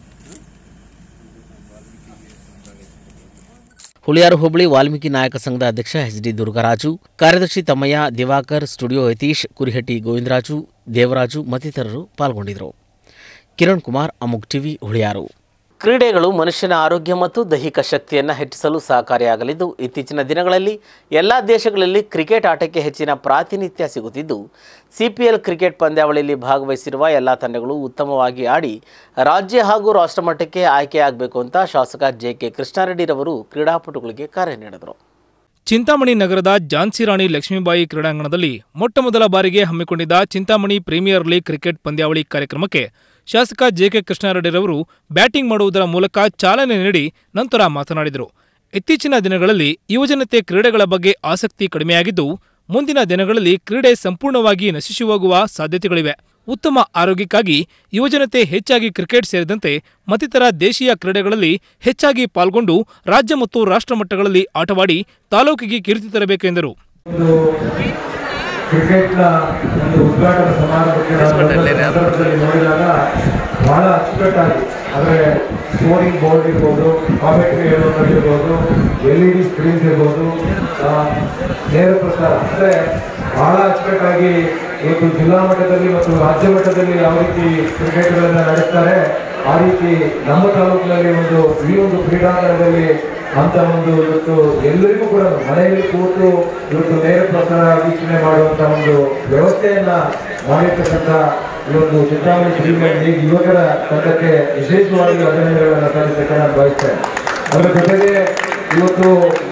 ಹುಳಿಯಾರು ಹೋಬಳಿ ವಾಲ್ಮೀಕಿ ನಾಯಕ ಸಂಘದ ಅಧ್ಯಕ್ಷ ಎಚ್ ಡಿ ದುರ್ಗರಾಜು ಕಾರ್ಯದರ್ಶಿ ತಮ್ಮಯ್ಯ ದಿವಾಕರ್ ಸ್ಟುಡಿಯೋ ಯತೀಶ್ ಕುರಿಹಟ್ಟಿ ಗೋವಿಂದರಾಜು ದೇವರಾಜು ಮತ್ತಿತರರು ಪಾಲ್ಗೊಂಡಿದ್ದರು ಕಿರಣ್ ಕುಮಾರ್ ಅಮುಕ್ ಟಿವಿ ಹುಳಿಯಾರು ಕ್ರೀಡೆಗಳು ಮನುಷ್ಯನ ಆರೋಗ್ಯ ಮತ್ತು ದೈಹಿಕ ಶಕ್ತಿಯನ್ನು ಹೆಚ್ಚಿಸಲು ಸಹಕಾರಿಯಾಗಲಿದ್ದು ಇತ್ತೀಚಿನ ದಿನಗಳಲ್ಲಿ ಎಲ್ಲ ದೇಶಗಳಲ್ಲಿ ಕ್ರಿಕೆಟ್ ಆಟಕ್ಕೆ ಹೆಚ್ಚಿನ ಪ್ರಾತಿನಿಧ್ಯ ಸಿಗುತ್ತಿದ್ದು ಸಿಪಿಎಲ್ ಕ್ರಿಕೆಟ್ ಪಂದ್ಯಾವಳಿಯಲ್ಲಿ ಭಾಗವಹಿಸಿರುವ ಎಲ್ಲ ತಂಡಗಳು ಉತ್ತಮವಾಗಿ ಆಡಿ ರಾಜ್ಯ ಹಾಗೂ ರಾಷ್ಟ್ರಮಟ್ಟಕ್ಕೆ ಆಯ್ಕೆಯಾಗಬೇಕು ಅಂತ ಶಾಸಕ ಜೆ ಕೆ ಕೃಷ್ಣಾರೆಡ್ಡಿರವರು ಕ್ರೀಡಾಪಟುಗಳಿಗೆ ಕರೆ ನೀಡಿದರು ಚಿಂತಾಮಣಿ ನಗರದ ಝಾನ್ಸಿ ರಾಣಿ ಲಕ್ಷ್ಮೀಬಾಯಿ ಕ್ರೀಡಾಂಗಣದಲ್ಲಿ ಮೊಟ್ಟಮೊದಲ ಬಾರಿಗೆ ಹಮ್ಮಿಕೊಂಡಿದ್ದ ಚಿಂತಾಮಣಿ ಪ್ರೀಮಿಯರ್ ಲೀಗ್ ಕ್ರಿಕೆಟ್ ಪಂದ್ಯಾವಳಿ ಕಾರ್ಯಕ್ರಮಕ್ಕೆ ಶಾಸಕ ಜೆಕೆ ಕೃಷ್ಣಾರೆಡ್ಡಿರವರು ಬ್ಯಾಟಿಂಗ್ ಮಾಡುವುದರ ಮೂಲಕ ಚಾಲನೆ ನೀಡಿ ನಂತರ ಮಾತನಾಡಿದರು ಇತ್ತೀಚಿನ ದಿನಗಳಲ್ಲಿ ಯುವಜನತೆ ಕ್ರೀಡೆಗಳ ಬಗ್ಗೆ ಆಸಕ್ತಿ ಕಡಿಮೆಯಾಗಿದ್ದು ಮುಂದಿನ ದಿನಗಳಲ್ಲಿ ಕ್ರೀಡೆ ಸಂಪೂರ್ಣವಾಗಿ ನಶಿಸಿ ಹೋಗುವ ಸಾಧ್ಯತೆಗಳಿವೆ ಉತ್ತಮ ಆರೋಗ್ಯಕ್ಕಾಗಿ ಯುವಜನತೆ ಹೆಚ್ಚಾಗಿ ಕ್ರಿಕೆಟ್ ಸೇರಿದಂತೆ ಮತ್ತಿತರ ದೇಶೀಯ ಕ್ರೀಡೆಗಳಲ್ಲಿ ಹೆಚ್ಚಾಗಿ ಪಾಲ್ಗೊಂಡು ರಾಜ್ಯ ಮತ್ತು ರಾಷ್ಟ್ರ ಮಟ್ಟಗಳಲ್ಲಿ ಆಟವಾಡಿ ತಾಲೂಕಿಗೆ ಕೀರ್ತಿ ತರಬೇಕೆಂದರು ಕ್ರಿಕೆಟ್ನ ಒಂದು ಉದ್ಘಾಟನಾ ಸಮಾರಂಭಕ್ಕೆ ನಾನು ಬಂದ ಸಂದರ್ಭದಲ್ಲಿ ನೋಡಿದಾಗ ಬಹಳ ಅಚ್ಚುಕಟ್ಟಾಗಿ ಅಂದರೆ ಸ್ಕೋರಿಂಗ್ ಬೋರ್ಡ್ ಇರ್ಬೋದು ಕಾಮೆಂಟ್ರಿ ಹೇಳೋದಿರ್ಬೋದು ಎಲ್ ಇ ಡಿ ಸ್ಕ್ರೀನ್ಸ್ ಇರ್ಬೋದು ಆ, ನೇರ ಪ್ರಸಾರ ಅಂದರೆ ಬಹಳ ಅಚ್ಚುಕಟ್ಟಾಗಿ ಇವತ್ತು ಜಿಲ್ಲಾ ಮಟ್ಟದಲ್ಲಿ ಮತ್ತು ರಾಜ್ಯ ಮಟ್ಟದಲ್ಲಿ ಯಾವ ರೀತಿ ಕ್ರಿಕೆಟ್ಗಳನ್ನು ನಡೆಸ್ತಾರೆ ಆ ರೀತಿ ನಮ್ಮ ತಾಲೂಕಿನಲ್ಲಿ ಒಂದು ಈ ಒಂದು ಕ್ರೀಡಾಂಗಣದಲ್ಲಿ ಅಂತ ಒಂದು ಇವತ್ತು ಎಲ್ಲರಿಗೂ ಕೂಡ ಮನೆಯಲ್ಲಿ ಕೂತು ಇವತ್ತು ನೇರ ಪ್ರಸಾರ ವೀಕ್ಷಣೆ ಮಾಡುವಂತ ಒಂದು ವ್ಯವಸ್ಥೆಯನ್ನ ಮಾಡಿರ್ತಕ್ಕಂಥ ಈ ಒಂದು ಚಿಂತಾಮಣಿ ಪ್ರೀಮಿಯರ್ ಲೀಗ್ ಯುವಕರ ತಂಡಕ್ಕೆ ವಿಶೇಷವಾಗಿ ಅಭಿನಂದನೆಗಳನ್ನು ಸಲ್ಲಿಸಕ್ಕೆ ನಾನು ಬಯಸ್ತೇನೆ ಅದರ ಜೊತೆಗೆ ಇವತ್ತು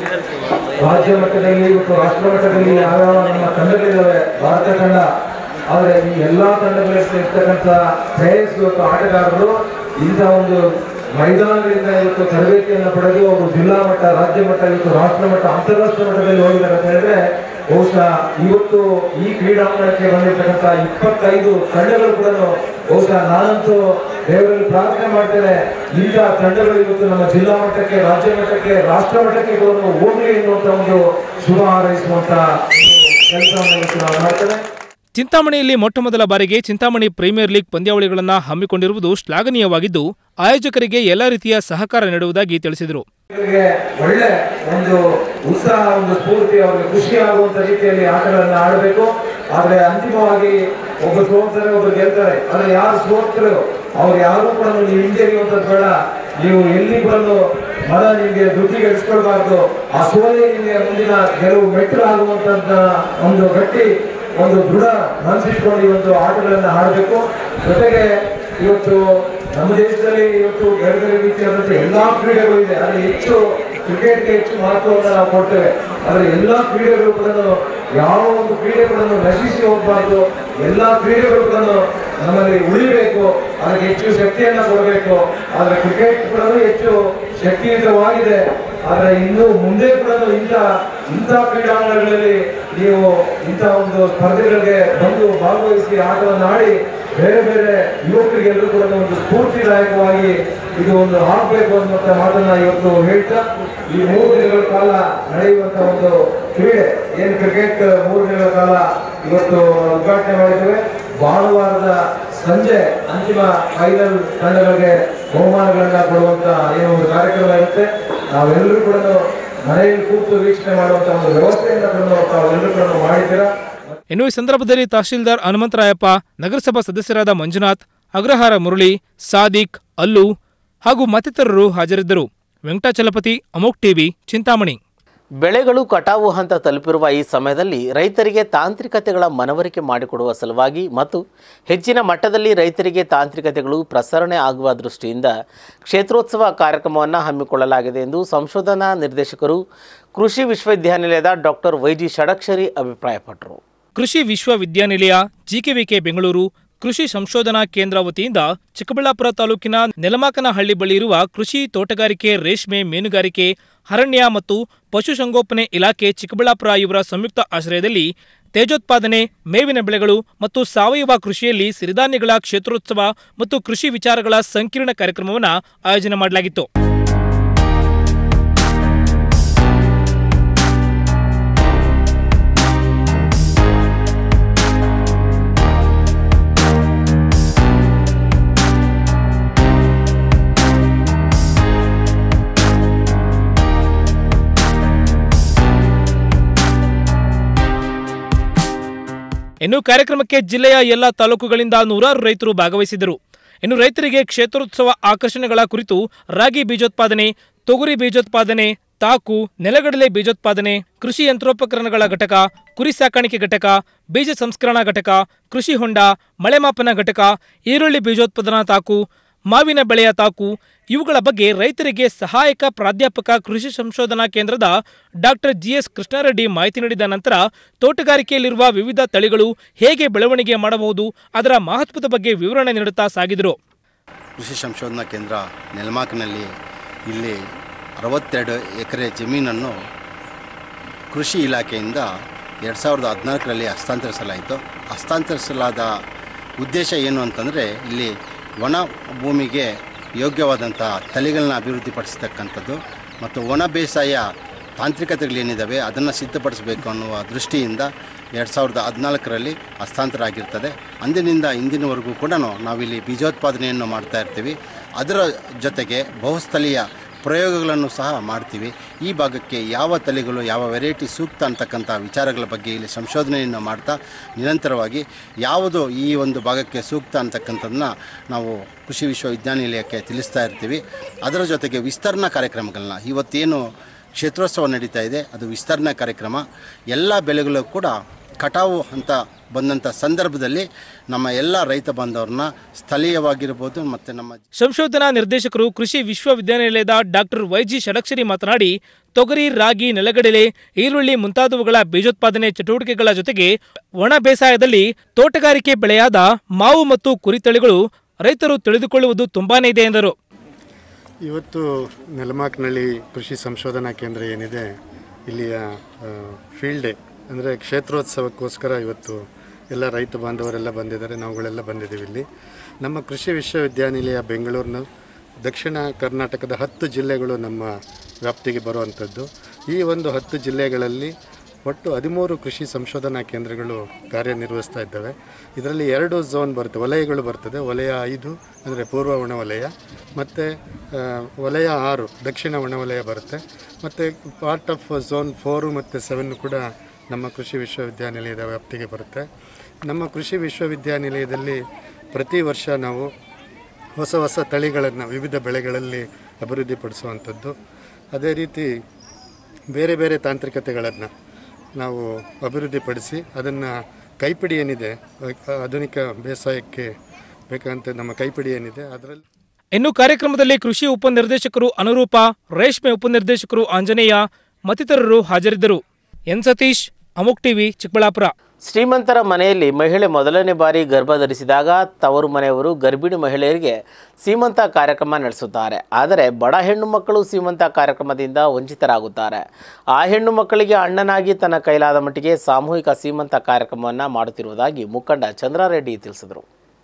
ರಾಜ್ಯ ಮಟ್ಟದಲ್ಲಿ ಇವತ್ತು ರಾಷ್ಟ್ರ ಮಟ್ಟದಲ್ಲಿ ಯಾವ್ಯಾವ ನಮ್ಮ ತಂಡಗಳಿದ್ದಾವೆ ಭಾರತ ತಂಡ ಆದರೆ ಈ ಎಲ್ಲಾ ತಂಡಗಳಲ್ಲಿ ಇರ್ತಕ್ಕಂಥ ಪ್ಲೇಯರ್ಸ್ ಇವತ್ತು ಆಟಗಾರರು ಇಂಥ ಒಂದು ಮೈದಾನಗಳಿಂದ ಇವತ್ತು ತರಬೇತಿಯನ್ನು ಪಡೆದು ಅವರು ಜಿಲ್ಲಾ ಮಟ್ಟ ರಾಜ್ಯ ಮಟ್ಟ ಇವತ್ತು ರಾಷ್ಟ್ರ ಮಟ್ಟ ಅಂತಾರಾಷ್ಟ್ರೀಯ ಮಟ್ಟದಲ್ಲಿ ಹೋಗಿದ್ದಾರೆ ಅಂತ ಹೇಳಿದ್ರೆ ಬಹುಶಃ ಇವತ್ತು ಈ ಕ್ರೀಡಾಂಗಣಕ್ಕೆ ಬಂದಿರತಕ್ಕಂಥ ಇಪ್ಪತ್ತೈದು ತಂಡಗಳು ಕೂಡ ಬಹುಶಃ ನಾನಂತೂ ದೇವರಲ್ಲಿ ಪ್ರಾರ್ಥನೆ ಮಾಡ್ತೇನೆ ಇಂಥ ತಂಡಗಳು ಇವತ್ತು ನಮ್ಮ ಜಿಲ್ಲಾ ಮಟ್ಟಕ್ಕೆ ರಾಜ್ಯ ಮಟ್ಟಕ್ಕೆ ರಾಷ್ಟ್ರ ಮಟ್ಟಕ್ಕೆ ಕೂಡ ಹೋಗ್ಲಿ ಎನ್ನುವಂತ ಒಂದು ಶುಭ ಹಾರೈಸುವಂತ ಕೆಲಸವನ್ನು ಇವತ್ತು ನಾವು ಮಾಡ್ತೇವೆ ಚಿಂತಾಮಣಿಯಲ್ಲಿ ಮೊಟ್ಟಮೊದಲ ಬಾರಿಗೆ ಚಿಂತಾಮಣಿ ಪ್ರೀಮಿಯರ್ ಲೀಗ್ ಪಂದ್ಯಾವಳಿಗಳನ್ನು ಹಮ್ಮಿಕೊಂಡಿರುವುದು ಶ್ಲಾಘನೀಯವಾಗಿದ್ದು ಆಯೋಜಕರಿಗೆ ಎಲ್ಲ ರೀತಿಯ ಸಹಕಾರ ನೀಡುವುದಾಗಿ ತಿಳಿಸಿದರು ಇವರಿಗೆ ಒಳ್ಳೆ ಒಂದು ಉತ್ಸಾಹ ಒಂದು ಸ್ಫೂರ್ತಿ ಅವರಿಗೆ ಖುಷಿ ಆಗುವಂತ ರೀತಿಯಲ್ಲಿ ಆಟಗಳನ್ನ ಆಡಬೇಕು ಆದ್ರೆ ಅಂತಿಮವಾಗಿ ಒಬ್ಬ ಸೋಲ್ತಾರೆ ಒಬ್ರು ಗೆಲ್ತಾರೆ ಆದ್ರೆ ಯಾರು ಸೋಲ್ತರು ಅವ್ರು ಯಾರು ಕೂಡ ನೀವು ಹಿಂಜರಿಯುವಂಥದ್ದು ಬೇಡ ನೀವು ಎಲ್ಲಿ ಬಂದು ಮನ ನಿಮಗೆ ದುಡ್ಡಿಗೆ ಇಡಿಸ್ಕೊಳ್ಬಾರ್ದು ಆ ಸೋಲೆ ನಿಮಗೆ ಮುಂದಿನ ಗೆಲುವು ಮೆಟ್ಟಲು ಆಗುವಂತದ್ದ ಒಂದು ಗಟ್ಟಿ ಒಂದು ದೃಢ ಮನಸ್ಸಿಟ್ಕೊಂಡು ಈ ಒಂದು ಆಟಗಳನ್ನ ಆಡಬೇಕು ಜೊತೆಗೆ ಇವತ್ತು ನಮ್ಮ ದೇಶದಲ್ಲಿ ಇವತ್ತು ಬೇರೆ ಬೇರೆ ರೀತಿಯಾದಂತಹ ಎಲ್ಲಾ ಕ್ರೀಡೆಗಳು ಇದೆ ಆದರೆ ಹೆಚ್ಚು ಕ್ರಿಕೆಟ್ಗೆ ಹೆಚ್ಚು ಮಹತ್ವವನ್ನು ನಾವು ಕೊಡ್ತೇವೆ ಆದರೆ ಎಲ್ಲಾ ಕ್ರೀಡೆಗಳು ಕೂಡ ಯಾವ ಒಂದು ಕ್ರೀಡೆಗಳನ್ನು ನಶಿಸಿ ಹೋಗಬಾರ್ದು ಎಲ್ಲಾ ಕ್ರೀಡೆಗಳು ಕೂಡ ನಮ್ಮಲ್ಲಿ ಉಳಿಬೇಕು ಅದಕ್ಕೆ ಹೆಚ್ಚು ಶಕ್ತಿಯನ್ನ ಕೊಡಬೇಕು ಆದರೆ ಕ್ರಿಕೆಟ್ ಕೂಡ ಹೆಚ್ಚು ಶಕ್ತಿಯುತವಾಗಿದೆ ಆದರೆ ಇನ್ನು ಮುಂದೆ ಕೂಡ ಇಂಥ ಇಂಥ ಕ್ರೀಡಾಂಗಣಗಳಲ್ಲಿ ನೀವು ಇಂಥ ಒಂದು ಸ್ಪರ್ಧೆಗಳಿಗೆ ಬಂದು ಭಾಗವಹಿಸಿ ಆಟವನ್ನು ಆಡಿ ಬೇರೆ ಬೇರೆ ಯುವಕರಿಗೆಲ್ಲರೂ ಕೂಡ ಒಂದು ಸ್ಫೂರ್ತಿದಾಯಕವಾಗಿ ಇದು ಒಂದು ಆಗಬೇಕು ಅನ್ನುವಂಥ ಮಾತನ್ನ ಇವತ್ತು ಹೇಳ್ತಾ ಈ ಮೂರು ದಿನಗಳ ಕಾಲ ನಡೆಯುವಂತ ಒಂದು ಕ್ರೀಡೆ ಏನು ಕ್ರಿಕೆಟ್ ಮೂರು ದಿನಗಳ ಕಾಲ ಇವತ್ತು ಉದ್ಘಾಟನೆ ಮಾಡಿದ್ದೇವೆ ಭಾನುವಾರದ ಸಂಜೆ ಅಂತಿಮ ಫೈನಲ್ ತಂಡಗಳಿಗೆ ಬಹುಮಾನಗಳನ್ನ ಕೊಡುವಂತ ಏನು ಒಂದು ಕಾರ್ಯಕ್ರಮ ಇರುತ್ತೆ ನಾವೆಲ್ಲರೂ ಕೂಡ ಮನೆಯಲ್ಲಿ ಕೂತು ವೀಕ್ಷಣೆ ಮಾಡುವಂತ ಒಂದು ವ್ಯವಸ್ಥೆಯನ್ನ ಕೂಡ ತಾವೆಲ್ಲರೂ ಕೂಡ ಮಾಡಿದ್ದೀರಾ ಇನ್ನು ಈ ಸಂದರ್ಭದಲ್ಲಿ ತಹಶೀಲ್ದಾರ್ ಹನುಮಂತರಾಯಪ್ಪ ನಗರಸಭಾ ಸದಸ್ಯರಾದ ಮಂಜುನಾಥ್ ಅಗ್ರಹಾರ ಮುರಳಿ ಸಾದಿಕ್ ಅಲ್ಲು ಹಾಗೂ ಮತ್ತಿತರರು ಹಾಜರಿದ್ದರು ವೆಂಕಟಾಚಲಪತಿ ಅಮೋಕ್ ಟಿವಿ ಚಿಂತಾಮಣಿ ಬೆಳೆಗಳು ಕಟಾವು ಹಂತ ತಲುಪಿರುವ ಈ ಸಮಯದಲ್ಲಿ ರೈತರಿಗೆ ತಾಂತ್ರಿಕತೆಗಳ ಮನವರಿಕೆ ಮಾಡಿಕೊಡುವ ಸಲುವಾಗಿ ಮತ್ತು ಹೆಚ್ಚಿನ ಮಟ್ಟದಲ್ಲಿ ರೈತರಿಗೆ ತಾಂತ್ರಿಕತೆಗಳು ಪ್ರಸರಣೆ ಆಗುವ ದೃಷ್ಟಿಯಿಂದ ಕ್ಷೇತ್ರೋತ್ಸವ ಕಾರ್ಯಕ್ರಮವನ್ನು ಹಮ್ಮಿಕೊಳ್ಳಲಾಗಿದೆ ಎಂದು ಸಂಶೋಧನಾ ನಿರ್ದೇಶಕರು ಕೃಷಿ ವಿಶ್ವವಿದ್ಯಾನಿಲಯದ ಡಾಕ್ಟರ್ ವೈಜಿ ಷಡಕ್ಷರಿ ಅಭಿಪ್ರಾಯಪಟ್ಟರು ಕೃಷಿ ವಿಶ್ವವಿದ್ಯಾನಿಲಯ ಜಿಕೆವಿಕೆ ಬೆಂಗಳೂರು ಕೃಷಿ ಸಂಶೋಧನಾ ಕೇಂದ್ರ ವತಿಯಿಂದ ಚಿಕ್ಕಬಳ್ಳಾಪುರ ತಾಲೂಕಿನ ನೆಲಮಾಕನಹಳ್ಳಿ ಬಳಿ ಇರುವ ಕೃಷಿ ತೋಟಗಾರಿಕೆ ರೇಷ್ಮೆ ಮೀನುಗಾರಿಕೆ ಅರಣ್ಯ ಮತ್ತು ಪಶುಸಂಗೋಪನೆ ಇಲಾಖೆ ಚಿಕ್ಕಬಳ್ಳಾಪುರ ಇವರ ಸಂಯುಕ್ತ ಆಶ್ರಯದಲ್ಲಿ ತೇಜೋತ್ಪಾದನೆ ಮೇವಿನ ಬೆಳೆಗಳು ಮತ್ತು ಸಾವಯವ ಕೃಷಿಯಲ್ಲಿ ಸಿರಿಧಾನ್ಯಗಳ ಕ್ಷೇತ್ರೋತ್ಸವ ಮತ್ತು ಕೃಷಿ ವಿಚಾರಗಳ ಸಂಕೀರ್ಣ ಕಾರ್ಯಕ್ರಮವನ್ನು ಆಯೋಜನೆ ಮಾಡಲಾಗಿತ್ತು ಇನ್ನು ಕಾರ್ಯಕ್ರಮಕ್ಕೆ ಜಿಲ್ಲೆಯ ಎಲ್ಲ ತಾಲೂಕುಗಳಿಂದ ನೂರಾರು ರೈತರು ಭಾಗವಹಿಸಿದರು ಇನ್ನು ರೈತರಿಗೆ ಕ್ಷೇತ್ರೋತ್ಸವ ಆಕರ್ಷಣೆಗಳ ಕುರಿತು ರಾಗಿ ಬೀಜೋತ್ಪಾದನೆ ತೊಗರಿ ಬೀಜೋತ್ಪಾದನೆ ತಾಕು ನೆಲಗಡಲೆ ಬೀಜೋತ್ಪಾದನೆ ಕೃಷಿ ಯಂತ್ರೋಪಕರಣಗಳ ಘಟಕ ಕುರಿ ಸಾಕಾಣಿಕೆ ಘಟಕ ಬೀಜ ಸಂಸ್ಕರಣಾ ಘಟಕ ಕೃಷಿ ಹೊಂಡ ಮಳೆಮಾಪನ ಘಟಕ ಈರುಳ್ಳಿ ಬೀಜೋತ್ಪಾದನಾ ತಾಕು ಮಾವಿನ ಬೆಳೆಯ ತಾಕು ಇವುಗಳ ಬಗ್ಗೆ ರೈತರಿಗೆ ಸಹಾಯಕ ಪ್ರಾಧ್ಯಾಪಕ ಕೃಷಿ ಸಂಶೋಧನಾ ಕೇಂದ್ರದ ಡಾಕ್ಟರ್ ಜಿಎಸ್ ಕೃಷ್ಣಾರೆಡ್ಡಿ ಮಾಹಿತಿ ನೀಡಿದ ನಂತರ ತೋಟಗಾರಿಕೆಯಲ್ಲಿರುವ ವಿವಿಧ ತಳಿಗಳು ಹೇಗೆ ಬೆಳವಣಿಗೆ ಮಾಡಬಹುದು ಅದರ ಮಹತ್ವದ ಬಗ್ಗೆ ವಿವರಣೆ ನೀಡುತ್ತಾ ಸಾಗಿದರು ಕೃಷಿ ಸಂಶೋಧನಾ ಕೇಂದ್ರ ನೆಲಮಾಕಿನಲ್ಲಿ ಇಲ್ಲಿ ಅರವತ್ತೆರಡು ಎಕರೆ ಜಮೀನನ್ನು ಕೃಷಿ ಇಲಾಖೆಯಿಂದ ಎರಡು ಸಾವಿರದ ಹದಿನಾಲ್ಕರಲ್ಲಿ ಹಸ್ತಾಂತರಿಸಲಾಯಿತು ಹಸ್ತಾಂತರಿಸಲಾದ ಉದ್ದೇಶ ಏನು ಅಂತಂದರೆ ಇಲ್ಲಿ ಒಣ ಭೂಮಿಗೆ ಯೋಗ್ಯವಾದಂಥ ತಳಿಗಳನ್ನ ಅಭಿವೃದ್ಧಿಪಡಿಸ್ತಕ್ಕಂಥದ್ದು ಮತ್ತು ಒಣ ಬೇಸಾಯ ತಾಂತ್ರಿಕತೆಗಳೇನಿದ್ದಾವೆ ಅದನ್ನು ಸಿದ್ಧಪಡಿಸಬೇಕು ಅನ್ನುವ ದೃಷ್ಟಿಯಿಂದ ಎರಡು ಸಾವಿರದ ಹದಿನಾಲ್ಕರಲ್ಲಿ ಹಸ್ತಾಂತರ ಆಗಿರ್ತದೆ ಅಂದಿನಿಂದ ಇಂದಿನವರೆಗೂ ಕೂಡ ನಾವಿಲ್ಲಿ ಬೀಜೋತ್ಪಾದನೆಯನ್ನು ಮಾಡ್ತಾ ಇರ್ತೀವಿ ಅದರ ಜೊತೆಗೆ ಬಹುಸ್ಥಳೀಯ ಪ್ರಯೋಗಗಳನ್ನು ಸಹ ಮಾಡ್ತೀವಿ ಈ ಭಾಗಕ್ಕೆ ಯಾವ ತಳಿಗಳು ಯಾವ ವೆರೈಟಿ ಸೂಕ್ತ ಅಂತಕ್ಕಂಥ ವಿಚಾರಗಳ ಬಗ್ಗೆ ಇಲ್ಲಿ ಸಂಶೋಧನೆಯನ್ನು ಮಾಡ್ತಾ ನಿರಂತರವಾಗಿ ಯಾವುದು ಈ ಒಂದು ಭಾಗಕ್ಕೆ ಸೂಕ್ತ ಅಂತಕ್ಕಂಥದ್ದನ್ನ ನಾವು ಕೃಷಿ ವಿಶ್ವವಿದ್ಯಾನಿಲಯಕ್ಕೆ ತಿಳಿಸ್ತಾ ಇರ್ತೀವಿ ಅದರ ಜೊತೆಗೆ ವಿಸ್ತರಣಾ ಕಾರ್ಯಕ್ರಮಗಳನ್ನ ಇವತ್ತೇನು ಕ್ಷೇತ್ರೋತ್ಸವ ನಡೀತಾ ಇದೆ ಅದು ವಿಸ್ತರಣಾ ಕಾರ್ಯಕ್ರಮ ಎಲ್ಲ ಬೆಳೆಗಳು ಕೂಡ ಕಟಾವು ಅಂತ ಬಂದಂಥ ಸಂದರ್ಭದಲ್ಲಿ ನಮ್ಮ ಎಲ್ಲ ರೈತ ಬಾಂಧವ್ರನ್ನ ಸ್ಥಳೀಯವಾಗಿರ್ಬೋದು ಮತ್ತು ನಮ್ಮ ಸಂಶೋಧನಾ ನಿರ್ದೇಶಕರು ಕೃಷಿ ವಿಶ್ವವಿದ್ಯಾನಿಲಯದ ಡಾಕ್ಟರ್ ವೈಜಿ ಷಡಕ್ಷರಿ ಮಾತನಾಡಿ ತೊಗರಿ ರಾಗಿ ನೆಲಗಡಲೆ ಈರುಳ್ಳಿ ಮುಂತಾದವುಗಳ ಬೀಜೋತ್ಪಾದನೆ ಚಟುವಟಿಕೆಗಳ ಜೊತೆಗೆ ಒಣ ಬೇಸಾಯದಲ್ಲಿ ತೋಟಗಾರಿಕೆ ಬೆಳೆಯಾದ ಮಾವು ಮತ್ತು ಕುರಿ ತಳಿಗಳು ರೈತರು ತಿಳಿದುಕೊಳ್ಳುವುದು ತುಂಬಾನೇ ಇದೆ ಎಂದರು ಇವತ್ತು ನೆಲಮಾಕ್ನಳ್ಳಿ ಕೃಷಿ ಸಂಶೋಧನಾ ಕೇಂದ್ರ ಏನಿದೆ ಇಲ್ಲಿಯ ಫೀಲ್ಡ್ ಡೇ ಅಂದರೆ ಕ್ಷೇತ್ರೋತ್ಸವಕ್ಕೋಸ್ಕರ ಇವತ್ತು ಎಲ್ಲ ರೈತ ಬಾಂಧವರೆಲ್ಲ ಬಂದಿದ್ದಾರೆ ನಾವುಗಳೆಲ್ಲ ಬಂದಿದ್ದೀವಿ ಇಲ್ಲಿ ನಮ್ಮ ಕೃಷಿ ವಿಶ್ವವಿದ್ಯಾನಿಲಯ ಬೆಂಗಳೂರಿನ ದಕ್ಷಿಣ ಕರ್ನಾಟಕದ ಹತ್ತು ಜಿಲ್ಲೆಗಳು ನಮ್ಮ ವ್ಯಾಪ್ತಿಗೆ ಬರುವಂಥದ್ದು ಈ ಒಂದು ಹತ್ತು ಜಿಲ್ಲೆಗಳಲ್ಲಿ ಒಟ್ಟು ಹದಿಮೂರು ಕೃಷಿ ಸಂಶೋಧನಾ ಕೇಂದ್ರಗಳು ಕಾರ್ಯನಿರ್ವಹಿಸ್ತಾ ಇದ್ದಾವೆ ಇದರಲ್ಲಿ ಎರಡು ಝೋನ್ ಬರುತ್ತೆ ವಲಯಗಳು ಬರ್ತದೆ ವಲಯ ಐದು ಅಂದರೆ ಪೂರ್ವ ಒಣವಲಯ ಮತ್ತು ವಲಯ ಆರು ದಕ್ಷಿಣ ಒಣವಲಯ ಬರುತ್ತೆ ಮತ್ತು ಪಾರ್ಟ್ ಆಫ್ ಝೋನ್ ಫೋರು ಮತ್ತು ಸೆವೆನ್ ಕೂಡ ನಮ್ಮ ಕೃಷಿ ವಿಶ್ವವಿದ್ಯಾನಿಲಯದ ವ್ಯಾಪ್ತಿಗೆ ಬರುತ್ತೆ ನಮ್ಮ ಕೃಷಿ ವಿಶ್ವವಿದ್ಯಾನಿಲಯದಲ್ಲಿ ಪ್ರತಿ ವರ್ಷ ನಾವು ಹೊಸ ಹೊಸ ತಳಿಗಳನ್ನು ವಿವಿಧ ಬೆಳೆಗಳಲ್ಲಿ ಅಭಿವೃದ್ಧಿಪಡಿಸುವಂಥದ್ದು ಅದೇ ರೀತಿ ಬೇರೆ ಬೇರೆ ತಾಂತ್ರಿಕತೆಗಳನ್ನು ನಾವು ಅಭಿವೃದ್ಧಿಪಡಿಸಿ ಅದನ್ನು ಕೈಪಿಡಿ ಏನಿದೆ ಆಧುನಿಕ ಬೇಸಾಯಕ್ಕೆ ಬೇಕಂತ ನಮ್ಮ ಕೈಪಿಡಿ ಏನಿದೆ ಅದರಲ್ಲಿ ಇನ್ನು ಕಾರ್ಯಕ್ರಮದಲ್ಲಿ ಕೃಷಿ ಉಪನಿರ್ದೇಶಕರು ಅನುರೂಪ ರೇಷ್ಮೆ ಉಪನಿರ್ದೇಶಕರು ಆಂಜನೇಯ ಮತ್ತಿತರರು ಹಾಜರಿದ್ದರು ಎನ್ ಸತೀಶ್ ಅಮುಕ್ ಟಿವಿ ಚಿಕ್ಕಬಳ್ಳಾಪುರ ಶ್ರೀಮಂತರ ಮನೆಯಲ್ಲಿ ಮಹಿಳೆ ಮೊದಲನೇ ಬಾರಿ ಗರ್ಭ ಧರಿಸಿದಾಗ ತವರು ಮನೆಯವರು ಗರ್ಭಿಣಿ ಮಹಿಳೆಯರಿಗೆ ಸೀಮಂತ ಕಾರ್ಯಕ್ರಮ ನಡೆಸುತ್ತಾರೆ ಆದರೆ ಬಡ ಹೆಣ್ಣು ಮಕ್ಕಳು ಸೀಮಂತ ಕಾರ್ಯಕ್ರಮದಿಂದ ವಂಚಿತರಾಗುತ್ತಾರೆ ಆ ಹೆಣ್ಣು ಮಕ್ಕಳಿಗೆ ಅಣ್ಣನಾಗಿ ತನ್ನ ಕೈಲಾದ ಮಟ್ಟಿಗೆ ಸಾಮೂಹಿಕ ಸೀಮಂತ ಕಾರ್ಯಕ್ರಮವನ್ನು ಮಾಡುತ್ತಿರುವುದಾಗಿ ಮುಖಂಡ ಚಂದ್ರಾರೆಡ್ಡಿ ತಿಳಿಸಿದರು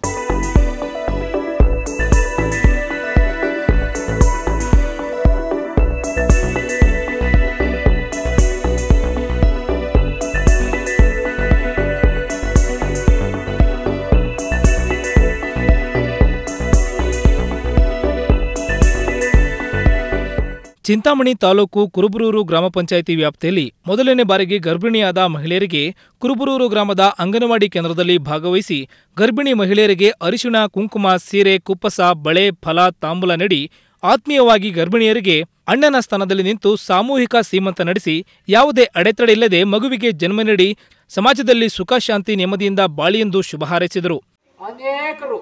ಚಿಂತಾಮಣಿ ತಾಲೂಕು ಕುರುಬರೂರು ಗ್ರಾಮ ಪಂಚಾಯಿತಿ ವ್ಯಾಪ್ತಿಯಲ್ಲಿ ಮೊದಲನೇ ಬಾರಿಗೆ ಗರ್ಭಿಣಿಯಾದ ಮಹಿಳೆಯರಿಗೆ ಕುರುಬರೂರು ಗ್ರಾಮದ ಅಂಗನವಾಡಿ ಕೇಂದ್ರದಲ್ಲಿ ಭಾಗವಹಿಸಿ ಗರ್ಭಿಣಿ ಮಹಿಳೆಯರಿಗೆ ಅರಿಶಿಣ ಕುಂಕುಮ ಸೀರೆ ಕುಪ್ಪಸ ಬಳೆ ಫಲ ತಾಂಬೂಲ ನೀಡಿ ಆತ್ಮೀಯವಾಗಿ ಗರ್ಭಿಣಿಯರಿಗೆ ಅಣ್ಣನ ಸ್ಥಾನದಲ್ಲಿ ನಿಂತು ಸಾಮೂಹಿಕ ಸೀಮಂತ ನಡೆಸಿ ಯಾವುದೇ ಅಡೆತಡೆ ಇಲ್ಲದೆ ಮಗುವಿಗೆ ಜನ್ಮ ನೀಡಿ ಸಮಾಜದಲ್ಲಿ ಸುಖ ಶಾಂತಿ ನೆಮ್ಮದಿಯಿಂದ ಬಾಳಿ ಎಂದು ಶುಭ ಹಾರೈಸಿದರು ಅನೇಕರು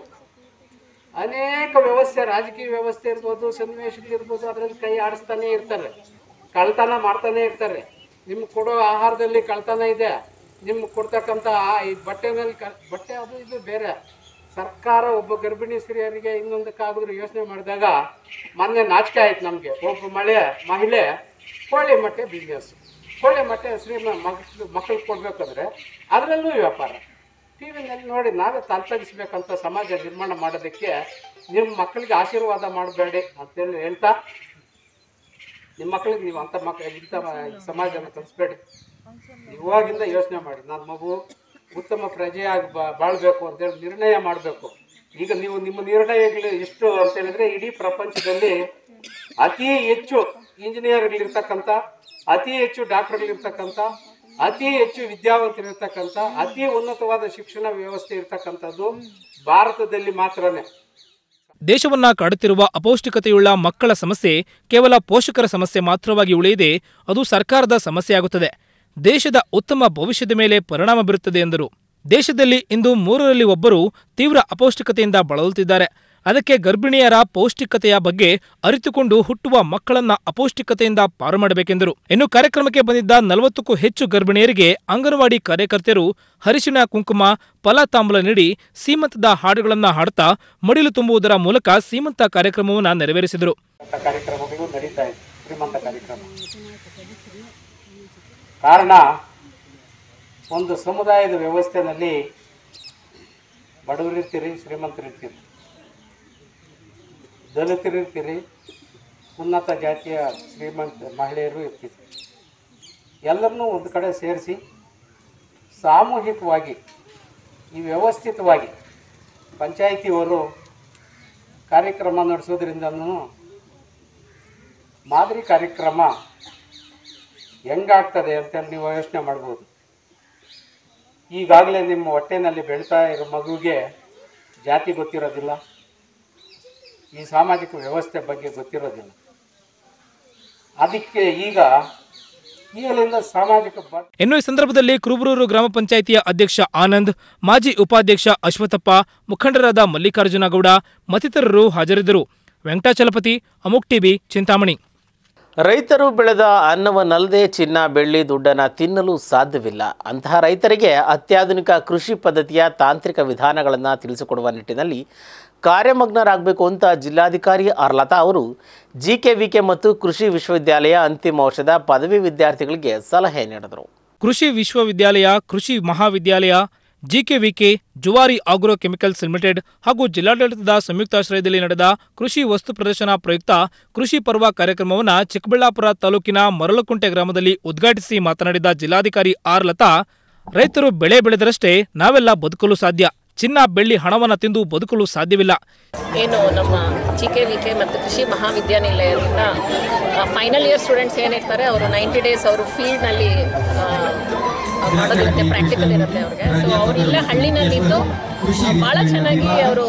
ಅನೇಕ ವ್ಯವಸ್ಥೆ ರಾಜಕೀಯ ವ್ಯವಸ್ಥೆ ಇರ್ಬೋದು ಸನ್ನಿವೇಶಗಳಿರ್ಬೋದು ಅದರಲ್ಲಿ ಕೈ ಆಡಿಸ್ತಾನೆ ಇರ್ತಾರೆ ಕಳ್ತನ ಮಾಡ್ತಾನೆ ಇರ್ತಾರೆ ನಿಮ್ಗೆ ಕೊಡೋ ಆಹಾರದಲ್ಲಿ ಕಳ್ತನ ಇದೆ ನಿಮ್ಗೆ ಕೊಡ್ತಕ್ಕಂಥ ಆ ಈ ಬಟ್ಟೆನಲ್ಲಿ ಕ ಬಟ್ಟೆ ಅದು ಇದು ಬೇರೆ ಸರ್ಕಾರ ಒಬ್ಬ ಗರ್ಭಿಣಿ ಸ್ತ್ರೀಯರಿಗೆ ಇನ್ನೊಂದಕ್ಕಾಗಿದ್ರು ಯೋಚನೆ ಮಾಡಿದಾಗ ಮೊನ್ನೆ ನಾಚಿಕೆ ಆಯ್ತು ನಮಗೆ ಒಬ್ಬ ಮಳೆ ಮಹಿಳೆ ಕೋಳಿ ಮೊಟ್ಟೆ ಬಿಸ್ನೆಸ್ ಕೋಳಿ ಮೊಟ್ಟೆ ಶ್ರೀಮ ಮಕ್ಕಳು ಮಕ್ಕಳಿಗೆ ಕೊಡಬೇಕಾದ್ರೆ ಅದರಲ್ಲೂ ವ್ಯಾಪಾರ ಟಿ ವಿನಲ್ಲಿ ನೋಡಿ ನಾವೇ ತಲೆತಗಿಸ್ಬೇಕಂತ ಸಮಾಜ ನಿರ್ಮಾಣ ಮಾಡೋದಕ್ಕೆ ನಿಮ್ಮ ಮಕ್ಕಳಿಗೆ ಆಶೀರ್ವಾದ ಮಾಡಬೇಡಿ ಅಂತೇಳಿ ಹೇಳ್ತಾ ನಿಮ್ಮ ಮಕ್ಕಳಿಗೆ ನೀವು ಅಂಥ ಮಕ್ಕ ಇಂಥ ಸಮಾಜನ ಕಲಿಸ್ಬೇಡಿ ಇವಾಗಿಂದ ಯೋಚನೆ ಮಾಡಿ ನನ್ನ ಮಗು ಉತ್ತಮ ಪ್ರಜೆಯಾಗಿ ಬಾ ಬಾಳ್ಬೇಕು ಅಂತೇಳಿ ನಿರ್ಣಯ ಮಾಡಬೇಕು ಈಗ ನೀವು ನಿಮ್ಮ ನಿರ್ಣಯಗಳು ಎಷ್ಟು ಅಂತ ಹೇಳಿದ್ರೆ ಇಡೀ ಪ್ರಪಂಚದಲ್ಲಿ ಅತಿ ಹೆಚ್ಚು ಇಂಜಿನಿಯರ್ಗಳಿರ್ತಕ್ಕಂಥ ಅತಿ ಹೆಚ್ಚು ಡಾಕ್ಟರ್ಗಳಿರ್ತಕ್ಕಂಥ ಅತಿ ಹೆಚ್ಚು ವಿದ್ಯಾವಂತರಿರ್ತಕ್ಕಂಥ ಅತಿ ಉನ್ನತವಾದ ಶಿಕ್ಷಣ ವ್ಯವಸ್ಥೆ ಇರ್ತಕ್ಕಂಥದ್ದು ಭಾರತದಲ್ಲಿ ಮಾತ್ರನೇ ದೇಶವನ್ನ ಕಾಡುತ್ತಿರುವ ಅಪೌಷ್ಟಿಕತೆಯುಳ್ಳ ಮಕ್ಕಳ ಸಮಸ್ಯೆ ಕೇವಲ ಪೋಷಕರ ಸಮಸ್ಯೆ ಮಾತ್ರವಾಗಿ ಉಳಿಯದೆ ಅದು ಸರ್ಕಾರದ ಸಮಸ್ಯೆಯಾಗುತ್ತದೆ ದೇಶದ ಉತ್ತಮ ಭವಿಷ್ಯದ ಮೇಲೆ ಪರಿಣಾಮ ಬೀರುತ್ತದೆ ಎಂದರು ದೇಶದಲ್ಲಿ ಇಂದು ಮೂರರಲ್ಲಿ ಒಬ್ಬರು ತೀವ್ರ ಅಪೌಷ್ಟಿಕತೆಯಿಂದ ಬಳಲುತ್ತಿದ್ದಾರೆ ಅದಕ್ಕೆ ಗರ್ಭಿಣಿಯರ ಪೌಷ್ಟಿಕತೆಯ ಬಗ್ಗೆ ಅರಿತುಕೊಂಡು ಹುಟ್ಟುವ ಮಕ್ಕಳನ್ನ ಅಪೌಷ್ಟಿಕತೆಯಿಂದ ಪಾರು ಮಾಡಬೇಕೆಂದರು ಇನ್ನು ಕಾರ್ಯಕ್ರಮಕ್ಕೆ ಬಂದಿದ್ದ ನಲವತ್ತಕ್ಕೂ ಹೆಚ್ಚು ಗರ್ಭಿಣಿಯರಿಗೆ ಅಂಗನವಾಡಿ ಕಾರ್ಯಕರ್ತೆಯರು ಹರಿಶಿಣ ಕುಂಕುಮ ಫಲ ತಾಂಬೂಲ ನೀಡಿ ಸೀಮಂತದ ಹಾಡುಗಳನ್ನ ಹಾಡುತ್ತಾ ಮಡಿಲು ತುಂಬುವುದರ ಮೂಲಕ ಸೀಮಂತ ಕಾರ್ಯಕ್ರಮವನ್ನು ನೆರವೇರಿಸಿದರು ಕಾರ್ಯಕ್ರಮಗಳು ನಡೀತಾ ಇದೆ ಶ್ರೀಮಂತ ಕಾರ್ಯಕ್ರಮ ಕಾರಣ ಒಂದು ಸಮುದಾಯದ ವ್ಯವಸ್ಥೆನಲ್ಲಿ ಬಡವರಿರ್ತೀರಿ ಶ್ರೀಮಂತರಿರ್ತೀರಿ ದಲಿತರಿರ್ತೀರಿ ಉನ್ನತ ಜಾತಿಯ ಶ್ರೀಮಂತ ಮಹಿಳೆಯರು ಇರ್ತೀರಿ ಎಲ್ಲರನ್ನೂ ಒಂದು ಕಡೆ ಸೇರಿಸಿ ಸಾಮೂಹಿಕವಾಗಿ ಈ ವ್ಯವಸ್ಥಿತವಾಗಿ ಪಂಚಾಯಿತಿಯವರು ಕಾರ್ಯಕ್ರಮ ನಡೆಸೋದ್ರಿಂದನೂ ಮಾದರಿ ಕಾರ್ಯಕ್ರಮ ಹೆಂಗಾಗ್ತದೆ ಅಂತೇಳಿ ನೀವು ಯೋಚನೆ ಮಾಡ್ಬೋದು ಈಗಾಗಲೇ ನಿಮ್ಮ ಹೊಟ್ಟೆನಲ್ಲಿ ಬೆಳೀತಾ ಇರೋ ಮಗುವಿಗೆ ಜಾತಿ ಗೊತ್ತಿರೋದಿಲ್ಲ ಈ ಸಾಮಾಜಿಕ ವ್ಯವಸ್ಥೆ ಬಗ್ಗೆ ಗೊತ್ತಿರೋದಿಲ್ಲ ಅದಕ್ಕೆ ಈಗ ಈ ಅಲ್ಲಿಂದ ಸಾಮಾಜಿಕ ಬ- ಇನ್ನು ಈ ಸಂದರ್ಭದಲ್ಲಿ ಕುರುಬರೂರು ಗ್ರಾಮ ಪಂಚಾಯಿತಿಯ ಅಧ್ಯಕ್ಷ ಆನಂದ್ ಮಾಜಿ ಉಪಾಧ್ಯಕ್ಷ ಅಶ್ವಥಪ್ಪ ಮುಖಂಡರಾದ ಮಲ್ಲಿಕಾರ್ಜುನ ಗೌಡ ಮತ್ತಿತರರು ಹಾಜರಿದ್ದರು ವೆಂಕಟಾಚಲಪತಿ ಅಮುಕ್ ಟಿವಿ ಚಿಂತಾಮಣಿ ರೈತರು ಬೆಳೆದ ಅನ್ನವನ್ನಲ್ಲದೆ ಚಿನ್ನ ಬೆಳ್ಳಿ ದುಡ್ಡನ್ನು ತಿನ್ನಲು ಸಾಧ್ಯವಿಲ್ಲ ಅಂತಹ ರೈತರಿಗೆ ಅತ್ಯಾಧುನಿಕ ಕೃಷಿ ಪದ್ಧತಿಯ ತಾಂತ್ರಿಕ ವಿಧಾನಗಳನ್ನು ತಿಳಿಸಿಕೊಡುವ ನಿಟ್ಟಿನಲ್ಲಿ ಕಾರ್ಯಮಗ್ನರಾಗಬೇಕು ಅಂತ ಜಿಲ್ಲಾಧಿಕಾರಿ ಆರ್ ಲತಾ ಅವರು ಜಿ ಕೆ ವಿ ಕೆ ಮತ್ತು ಕೃಷಿ ವಿಶ್ವವಿದ್ಯಾಲಯ ಅಂತಿಮ ವರ್ಷದ ಪದವಿ ವಿದ್ಯಾರ್ಥಿಗಳಿಗೆ ಸಲಹೆ ನೀಡಿದರು ಕೃಷಿ ವಿಶ್ವವಿದ್ಯಾಲಯ ಕೃಷಿ ಮಹಾವಿದ್ಯಾಲಯ G K V K Zuari agro chemicals limited ಹಾಗೂ ಜಿಲ್ಲಾಡಳಿತದ ಸಂಯುಕ್ತಾಶ್ರಯದಲ್ಲಿ ನಡೆದ ಕೃಷಿ ವಸ್ತು ಪ್ರದರ್ಶನ ಪ್ರಯುಕ್ತ ಕೃಷಿ ಪರ್ವ ಕಾರ್ಯಕ್ರಮವನ್ನು ಚಿಕ್ಕಬಳ್ಳಾಪುರ ತಾಲೂಕಿನ ಮರಳಕುಂಟೆ ಗ್ರಾಮದಲ್ಲಿ ಉದ್ಘಾಟಿಸಿ ಮಾತನಾಡಿದ ಜಿಲ್ಲಾಧಿಕಾರಿ ಆರ್ ಲತಾ ರೈತರು ಬೆಳೆ ಬೆಳೆದರಷ್ಟೇ ನಾವೆಲ್ಲ ಬದುಕಲು ಸಾಧ್ಯ ಚಿನ್ನ ಬೆಳ್ಳಿ ಹಣವನ್ನು ತಿಂದು ಬದುಕಲು ಸಾಧ್ಯವಿಲ್ಲ ಏನು ನಮ್ಮ ಜಿ ಕೆ ವಿ ಕೆ ಮತ್ತು ಕೃಷಿ ಮಹಾವಿದ್ಯಾನಿಲಯದಿಂದ ಫೈನಲ್ ಇಯರ್ ಸ್ಟೂಡೆಂಟ್ಸ್ ಏನಿರ್ತಾರೆ ಅವರು ನೈಂಟಿ ಡೇಸ್ ಅವರು ಫೀಲ್ಡ್ನಲ್ಲಿ ಮಾಡೋದಿರುತ್ತೆ ಪ್ರಾಕ್ಟಿಕಲ್ ಇರುತ್ತೆ ಅವ್ರಿಗೆ ಸೊ ಅವರು ಇಲ್ಲೇ ಹಳ್ಳಿನಲ್ಲಿದ್ದು ಭಾಳ ಚೆನ್ನಾಗಿ ಅವರು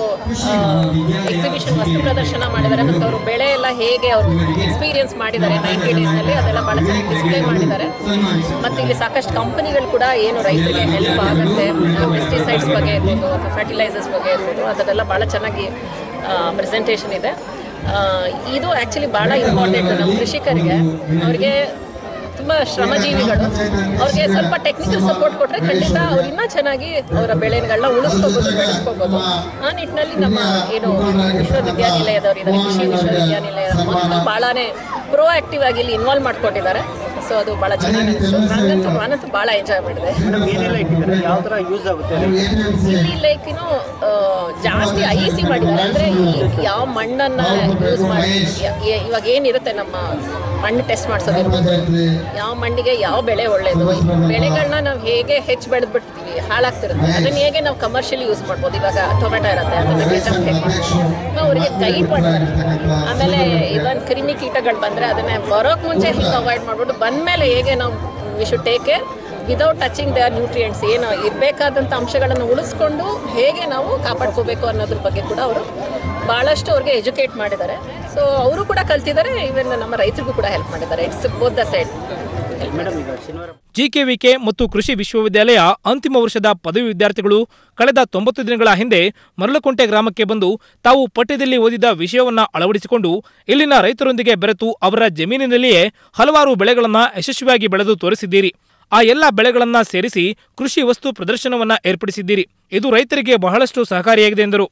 ಎಕ್ಸಿಬಿಷನ್ ವಸ್ತು ಪ್ರದರ್ಶನ ಮಾಡಿದ್ದಾರೆ ಮತ್ತು ಅವರು ಬೆಳೆ ಎಲ್ಲ ಹೇಗೆ ಅವರು ಎಕ್ಸ್ಪೀರಿಯನ್ಸ್ ಮಾಡಿದ್ದಾರೆ ನೈಂಟಿ ಡೇಸ್ನಲ್ಲಿ ಅದೆಲ್ಲ ಭಾಳ ಚೆನ್ನಾಗಿ ಡಿಸ್ಪ್ಲೇ ಮಾಡಿದ್ದಾರೆ ಮತ್ತು ಇಲ್ಲಿ ಸಾಕಷ್ಟು ಕಂಪನಿಗಳು ಕೂಡ ಏನು ರೈತರಿಗೆ ಹೆಲ್ಪ್ ಆಗುತ್ತೆ ಪೆಸ್ಟಿಸೈಡ್ಸ್ ಬಗ್ಗೆ ಇರ್ಬೋದು ಅಥವಾ ಫರ್ಟಿಲೈಸರ್ಸ್ ಬಗ್ಗೆ ಇರ್ಬೋದು ಅದನ್ನೆಲ್ಲ ಭಾಳ ಚೆನ್ನಾಗಿ ಪ್ರೆಸೆಂಟೇಷನ್ ಇದೆ ಆ, ಇದು ಆ್ಯಕ್ಚುಲಿ ಭಾಳ ಇಂಪಾರ್ಟೆಂಟ್ ನಮ್ಮ ಕೃಷಿಕರಿಗೆ ಅವರಿಗೆ ತುಂಬ ಶ್ರಮಜೀವಿಗಳು ಅವ್ರಿಗೆ ಸ್ವಲ್ಪ ಟೆಕ್ನಿಕಲ್ ಸಪೋರ್ಟ್ ಕೊಟ್ಟರೆ ಖಂಡಿತ ಅವ್ರು ಇನ್ನೂ ಚೆನ್ನಾಗಿ ಅವರ ಬೆಳೆಗಳನ್ನ ಉಳಿಸ್ಕೋಬೋದು ಬೆಳೆಸ್ಕೋಬೋದು ಆ ನಿಟ್ಟಿನಲ್ಲಿ ನಮ್ಮ ಏನು ವಿಶ್ವವಿದ್ಯಾನಿಲಯದವರು ಇದ್ದಾರೆ ಕೃಷಿ ವಿಶ್ವವಿದ್ಯಾನಿಲಯದ ಮಕ್ಕಳು ಭಾಳನೇ ಪ್ರೋ ಆಕ್ಟಿವ್ ಆಗಿ ಇಲ್ಲಿ ಇನ್ವಾಲ್ವ್ ಮಾಡ್ಕೊಂಡಿದ್ದಾರೆ ಸೊ ಅದು ಭಾಳ ಚೆನ್ನಾಗಿ ಅನಿಸ್ತು ನಾನಂತೂ ನಾನಂತೂ ಭಾಳ ಎಂಜಾಯ್ ಮಾಡಿದೆ ಏನೆಲ್ಲ ಇಟ್ಟಿದ್ದಾರೆ ಯಾವ ಥರ ಯೂಸ್ ಆಗುತ್ತೆ ಇಲ್ಲಿ ಲೈಕ್ ಏನು ಆ, ಜಾಸ್ತಿ ಐಸಿ ಮಾಡಿದ್ದಾರೆ ಅಂದ್ರೆ ಈ ಯಾವ ಮಣ್ಣನ್ನ ಯೂಸ್ ಮಾಡಿ ಯ- ಯ- ಇವಾಗ ಏನಿರುತ್ತೆ ನಮ್ಮ ಮಣ್ಣು ಟೆಸ್ಟ್ ಮಾಡಿಸೋದಿರ್ಬೋದು ಯಾವ ಮಣ್ಣಿಗೆ ಯಾವ ಬೆಳೆ ಒಳ್ಳೇದು ಈ ಬೆಳೆಗಳನ್ನ ನಾವು ಹೇಗೆ ಹೆಚ್ಚು ಬೆಳೆದ್ಬಿಡ್ತೀವಿ ಹಾಳಾಗ್ತಿರುತ್ತೆ ಅದನ್ನ ಹೇಗೆ ನಾವು ಕಮರ್ಷಿಯಲಿ ಯೂಸ್ ಮಾಡ್ಬೋದು ಇವಾಗ ಟೊಮೆಟೊ ಇರುತ್ತೆ ಅದನ್ನ ಕೆಚಪ್ ಹೇಗೆ ಮಾಡ್ಬೋದು ಅವರಿಗೆ ಗೈಡ್ ಮಾಡ್ತಾರೆ ಆಮೇಲೆ ಇವನ್ ಕ್ರಿಮಿ ಕೀಟಗಳು ಬಂದ್ರೆ ಅದನ್ನ ಬರೋಕ್ ಮುಂಚೆ ಹಿಂಗೆ ಅವಾಯ್ಡ್ ಮಾಡ್ಬಿಟ್ಟು ಬಂದ್ಮೇಲೆ ಹೇಗೆ ನಾವು we should take care without touching the nutrients ಏನು ಇರಬೇಕಾದಂಥ ಅಂಶಗಳನ್ನು ಉಳಿಸ್ಕೊಂಡು ಹೇಗೆ ನಾವು ಕಾಪಾಡ್ಕೋಬೇಕು ಅನ್ನೋದ್ರ ಬಗ್ಗೆ ಕೂಡ ಅವರು ಭಾಳಷ್ಟು ಅವ್ರಿಗೆ ಎಜುಕೇಟ್ ಮಾಡಿದ್ದಾರೆ ಸೊ ಅವರು ಕೂಡ ಕಲ್ತಿದ್ದಾರೆ ಇವನ್ ನಮ್ಮ ರೈತರಿಗೂ ಕೂಡ ಹೆಲ್ಪ್ ಮಾಡಿದ್ದಾರೆ it's both the side madam ಈಗ ಶನಿವಾರ ಜಿಕೆವಿಕೆ ಮತ್ತು ಕೃಷಿ ವಿಶ್ವವಿದ್ಯಾಲಯ ಅಂತಿಮ ವರ್ಷದ ಪದವಿ ವಿದ್ಯಾರ್ಥಿಗಳು ಕಳೆದ ತೊಂಬತ್ತು ದಿನಗಳ ಹಿಂದೆ ಮರಳಕುಂಟೆ ಗ್ರಾಮಕ್ಕೆ ಬಂದು ತಾವು ಪಠ್ಯದಲ್ಲಿ ಓದಿದ ವಿಷಯವನ್ನ ಅಳವಡಿಸಿಕೊಂಡು ಇಲ್ಲಿನ ರೈತರೊಂದಿಗೆ ಬೆರೆತು ಅವರ ಜಮೀನಿನಲ್ಲಿಯೇ ಹಲವಾರು ಬೆಳೆಗಳನ್ನ ಯಶಸ್ವಿಯಾಗಿ ಬೆಳೆದು ತೋರಿಸಿದ್ದೀರಿ ಆ ಎಲ್ಲ ಬೆಳೆಗಳನ್ನ ಸೇರಿಸಿ ಕೃಷಿ ವಸ್ತು ಪ್ರದರ್ಶನವನ್ನ ಏರ್ಪಡಿಸಿದ್ದೀರಿ ಇದು ರೈತರಿಗೆ ಬಹಳಷ್ಟು ಸಹಕಾರಿಯಾಗಿದೆ ಎಂದರು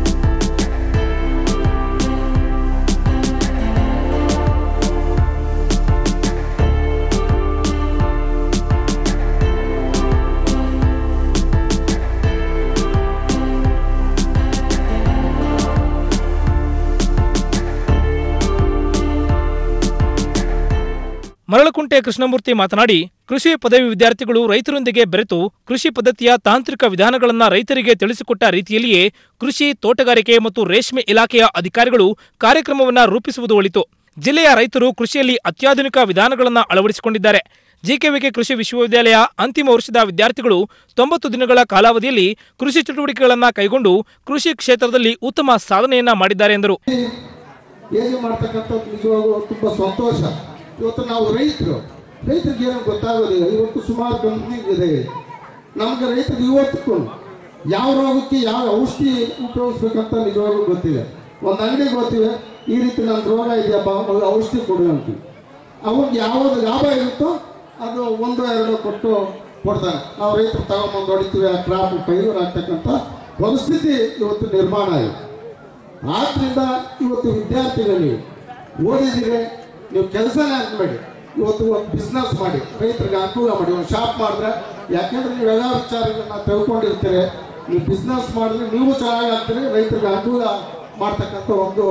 ಮರಳಕುಂಟೆ ಕೃಷ್ಣಮೂರ್ತಿ ಮಾತನಾಡಿ ಕೃಷಿ ಪದವಿ ವಿದ್ಯಾರ್ಥಿಗಳು ರೈತರೊಂದಿಗೆ ಬೆರೆತು ಕೃಷಿ ಪದ್ಧತಿಯ ತಾಂತ್ರಿಕ ವಿಧಾನಗಳನ್ನು ರೈತರಿಗೆ ತಿಳಿಸಿಕೊಟ್ಟ ರೀತಿಯಲ್ಲಿಯೇ ಕೃಷಿ ತೋಟಗಾರಿಕೆ ಮತ್ತು ರೇಷ್ಮೆ ಇಲಾಖೆಯ ಅಧಿಕಾರಿಗಳು ಕಾರ್ಯಕ್ರಮವನ್ನು ರೂಪಿಸುವುದು ಒಳಿತು ಜಿಲ್ಲೆಯ ರೈತರು ಕೃಷಿಯಲ್ಲಿ ಅತ್ಯಾಧುನಿಕ ವಿಧಾನಗಳನ್ನು ಅಳವಡಿಸಿಕೊಂಡಿದ್ದಾರೆ ಜಿಕೆವಿಕೆ ಕೃಷಿ ವಿಶ್ವವಿದ್ಯಾಲಯ ಅಂತಿಮ ವರ್ಷದ ವಿದ್ಯಾರ್ಥಿಗಳು ತೊಂಬತ್ತು ದಿನಗಳ ಕಾಲಾವಧಿಯಲ್ಲಿ ಕೃಷಿ ಚಟುವಟಿಕೆಗಳನ್ನು ಕೈಗೊಂಡು ಕೃಷಿ ಕ್ಷೇತ್ರದಲ್ಲಿ ಉತ್ತಮ ಸಾಧನೆಯನ್ನ ಮಾಡಿದ್ದಾರೆ ಎಂದರು ಹೇಗೆ ಮಾಡ್ತಕ್ಕಂಥದ್ದು ನಿಜವಾಗೂ ತುಂಬ ಸಂತೋಷ ಇವತ್ತು ನಾವು ರೈತರು ರೈತರಿಗೆ ಏನೋ ಗೊತ್ತಾಗೋದಿಲ್ಲ ಇವತ್ತು ಸುಮಾರು ಕಂಪ್ನಿ ಇದೆ ನಮಗೆ ರೈತರಿಗೆ ಇವತ್ತು ಯಾವ ರೋಗಕ್ಕೆ ಯಾವ ಔಷಧಿ ಉಪಯೋಗಿಸ್ಬೇಕಂತ ನಿಜವಾಗ್ಲೂ ಗೊತ್ತಿದೆ ಒಂದು ಅಂಗಡಿಗೆ ಗೊತ್ತಿದೆ ಈ ರೀತಿ ನನ್ನ ರೋಗ ಇದೆಯಪ್ಪ ಒಂದು ಔಷಧಿ ಕೊಡು ಅಂತೀವಿ ಅವಾಗ ಯಾವುದು ಲಾಭ ಇರುತ್ತೋ ಅದು ಒಂದು ಎರಡು ಕೊಟ್ಟು ಕೊಡ್ತಾನೆ ನಾವು ರೈತರು ತಗೊಂಬಂದು ಹೊಡಿತೀವಿ ಆ ಕ್ರಾಪ್ ಫೈಲೂರ್ ಆಗ್ತಕ್ಕಂಥ ಪರಿಸ್ಥಿತಿ ಇವತ್ತು ನಿರ್ಮಾಣ ಆಗಿದೆ ಆದ್ದರಿಂದ ಇವತ್ತು ವಿದ್ಯಾರ್ಥಿಗಳು ಓದಿದ್ರೆ ನೀವು ಕೆಲಸನೇ ಆಗಬೇಡಿ ಇವತ್ತು ಒಂದು ಬಿಸ್ನೆಸ್ ಮಾಡಿ ರೈತರಿಗೆ ಅನುಕೂಲ ಮಾಡಿ ಒಂದು ಶಾಪ್ ಮಾಡಿದ್ರೆ ಯಾಕೆಂದ್ರೆ ನೀವು ಎಲ್ಲ ವಿಚಾರಗಳನ್ನ ತಿಳ್ಕೊಂಡಿರ್ತೀರಿ ನೀವು ಬಿಸ್ನೆಸ್ ಮಾಡಿದ್ರೆ ನೀವು ಚೆನ್ನಾಗಿ ಆಗ್ತೀರಿ ರೈತರಿಗೆ ಅನುಕೂಲ ಮಾಡ್ತಕ್ಕಂಥ ಒಂದು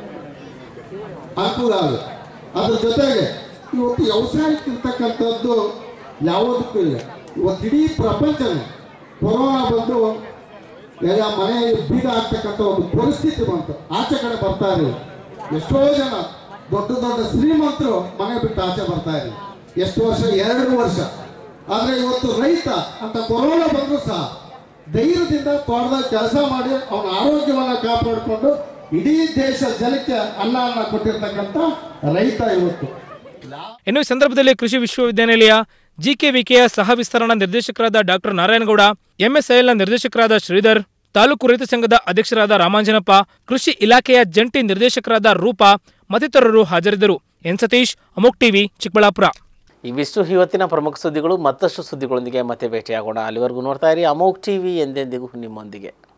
ಅನುಕೂಲ ಆಗುತ್ತೆ ಅದ್ರ ಜೊತೆಗೆ ಇವತ್ತು ವ್ಯವಸಾಯಕ್ಕೆ ಇರ್ತಕ್ಕಂಥದ್ದು ಯಾವುದಕ್ಕೂ ಇಲ್ಲ ಇವತ್ತು ಇಡೀ ಪ್ರಪಂಚನೇ ಕೊರೋನಾ ಬಂದು ಎಲ್ಲ ಮನೆ ಬೀಗ ಆಗ್ತಕ್ಕಂಥ ಒಂದು ಪರಿಸ್ಥಿತಿ ಬಂತು ಆಚೆ ಕಡೆ ಬರ್ತಾ ಇರಲಿಲ್ಲ ಎಷ್ಟೋ ಜನ ದೊಡ್ಡ ದೊಡ್ಡ ಶ್ರೀಮಂತರು ಮನೆ ಬಿಟ್ಟು ಆಚೆ ಬರ್ತಾ ಇರಲಿಲ್ಲ ಎಷ್ಟು ವರ್ಷ ಎರಡು ವರ್ಷ ಆದರೆ ಇವತ್ತು ರೈತ ಅಂತ ಕೊರೋನಾ ಬಂದರೂ ಸಹ ಧೈರ್ಯದಿಂದ ತೋಟದಾಗ ಕೆಲಸ ಮಾಡಿ ಅವನ ಆರೋಗ್ಯವನ್ನು ಕಾಪಾಡಿಕೊಂಡು ಇಡೀ ದೇಶ ಜನಕ್ಕೆ ಅನ್ನವನ್ನು ಕೊಟ್ಟಿರ್ತಕ್ಕಂಥ ರೈತ ಇವತ್ತು ಇನ್ನು ಈ ಸಂದರ್ಭದಲ್ಲಿ ಕೃಷಿ ವಿಶ್ವವಿದ್ಯಾನಿಲಯ ಜಿಕೆವಿಕೆಯ ಸಹ ವಿಸ್ತರಣಾ ನಿರ್ದೇಶಕರಾದ ಡಾಕ್ಟರ್ ನಾರಾಯಣಗೌಡ ಎಂಎಸ್ಐಎಲ್ನ ನಿರ್ದೇಶಕರಾದ ಶ್ರೀಧರ್ ತಾಲೂಕು ರೈತ ಸಂಘದ ಅಧ್ಯಕ್ಷರಾದ ರಾಮಾಂಜನಪ್ಪ ಕೃಷಿ ಇಲಾಖೆಯ ಜಂಟಿ ನಿರ್ದೇಶಕರಾದ ರೂಪಾ ಮತ್ತಿತರರು ಹಾಜರಿದ್ದರು ಎನ್ ಸತೀಶ್ ಅಮೋಕ್ ಟಿವಿ ಚಿಕ್ಕಬಳ್ಳಾಪುರ ಇವಿಷ್ಟು ಇವತ್ತಿನ ಪ್ರಮುಖ ಸುದ್ದಿಗಳು ಮತ್ತಷ್ಟು ಸುದ್ದಿಗಳೊಂದಿಗೆ ಮತ್ತೆ ಭೇಟಿಯಾಗೋಣ ಅಲ್ಲಿವರೆಗೂ ನೋಡ್ತಾ ಇರಿ ಅಮೋಕ್ ಟಿವಿ ಎಂದೆಂದಿಗೂ ನಿಮ್ಮೊಂದಿಗೆ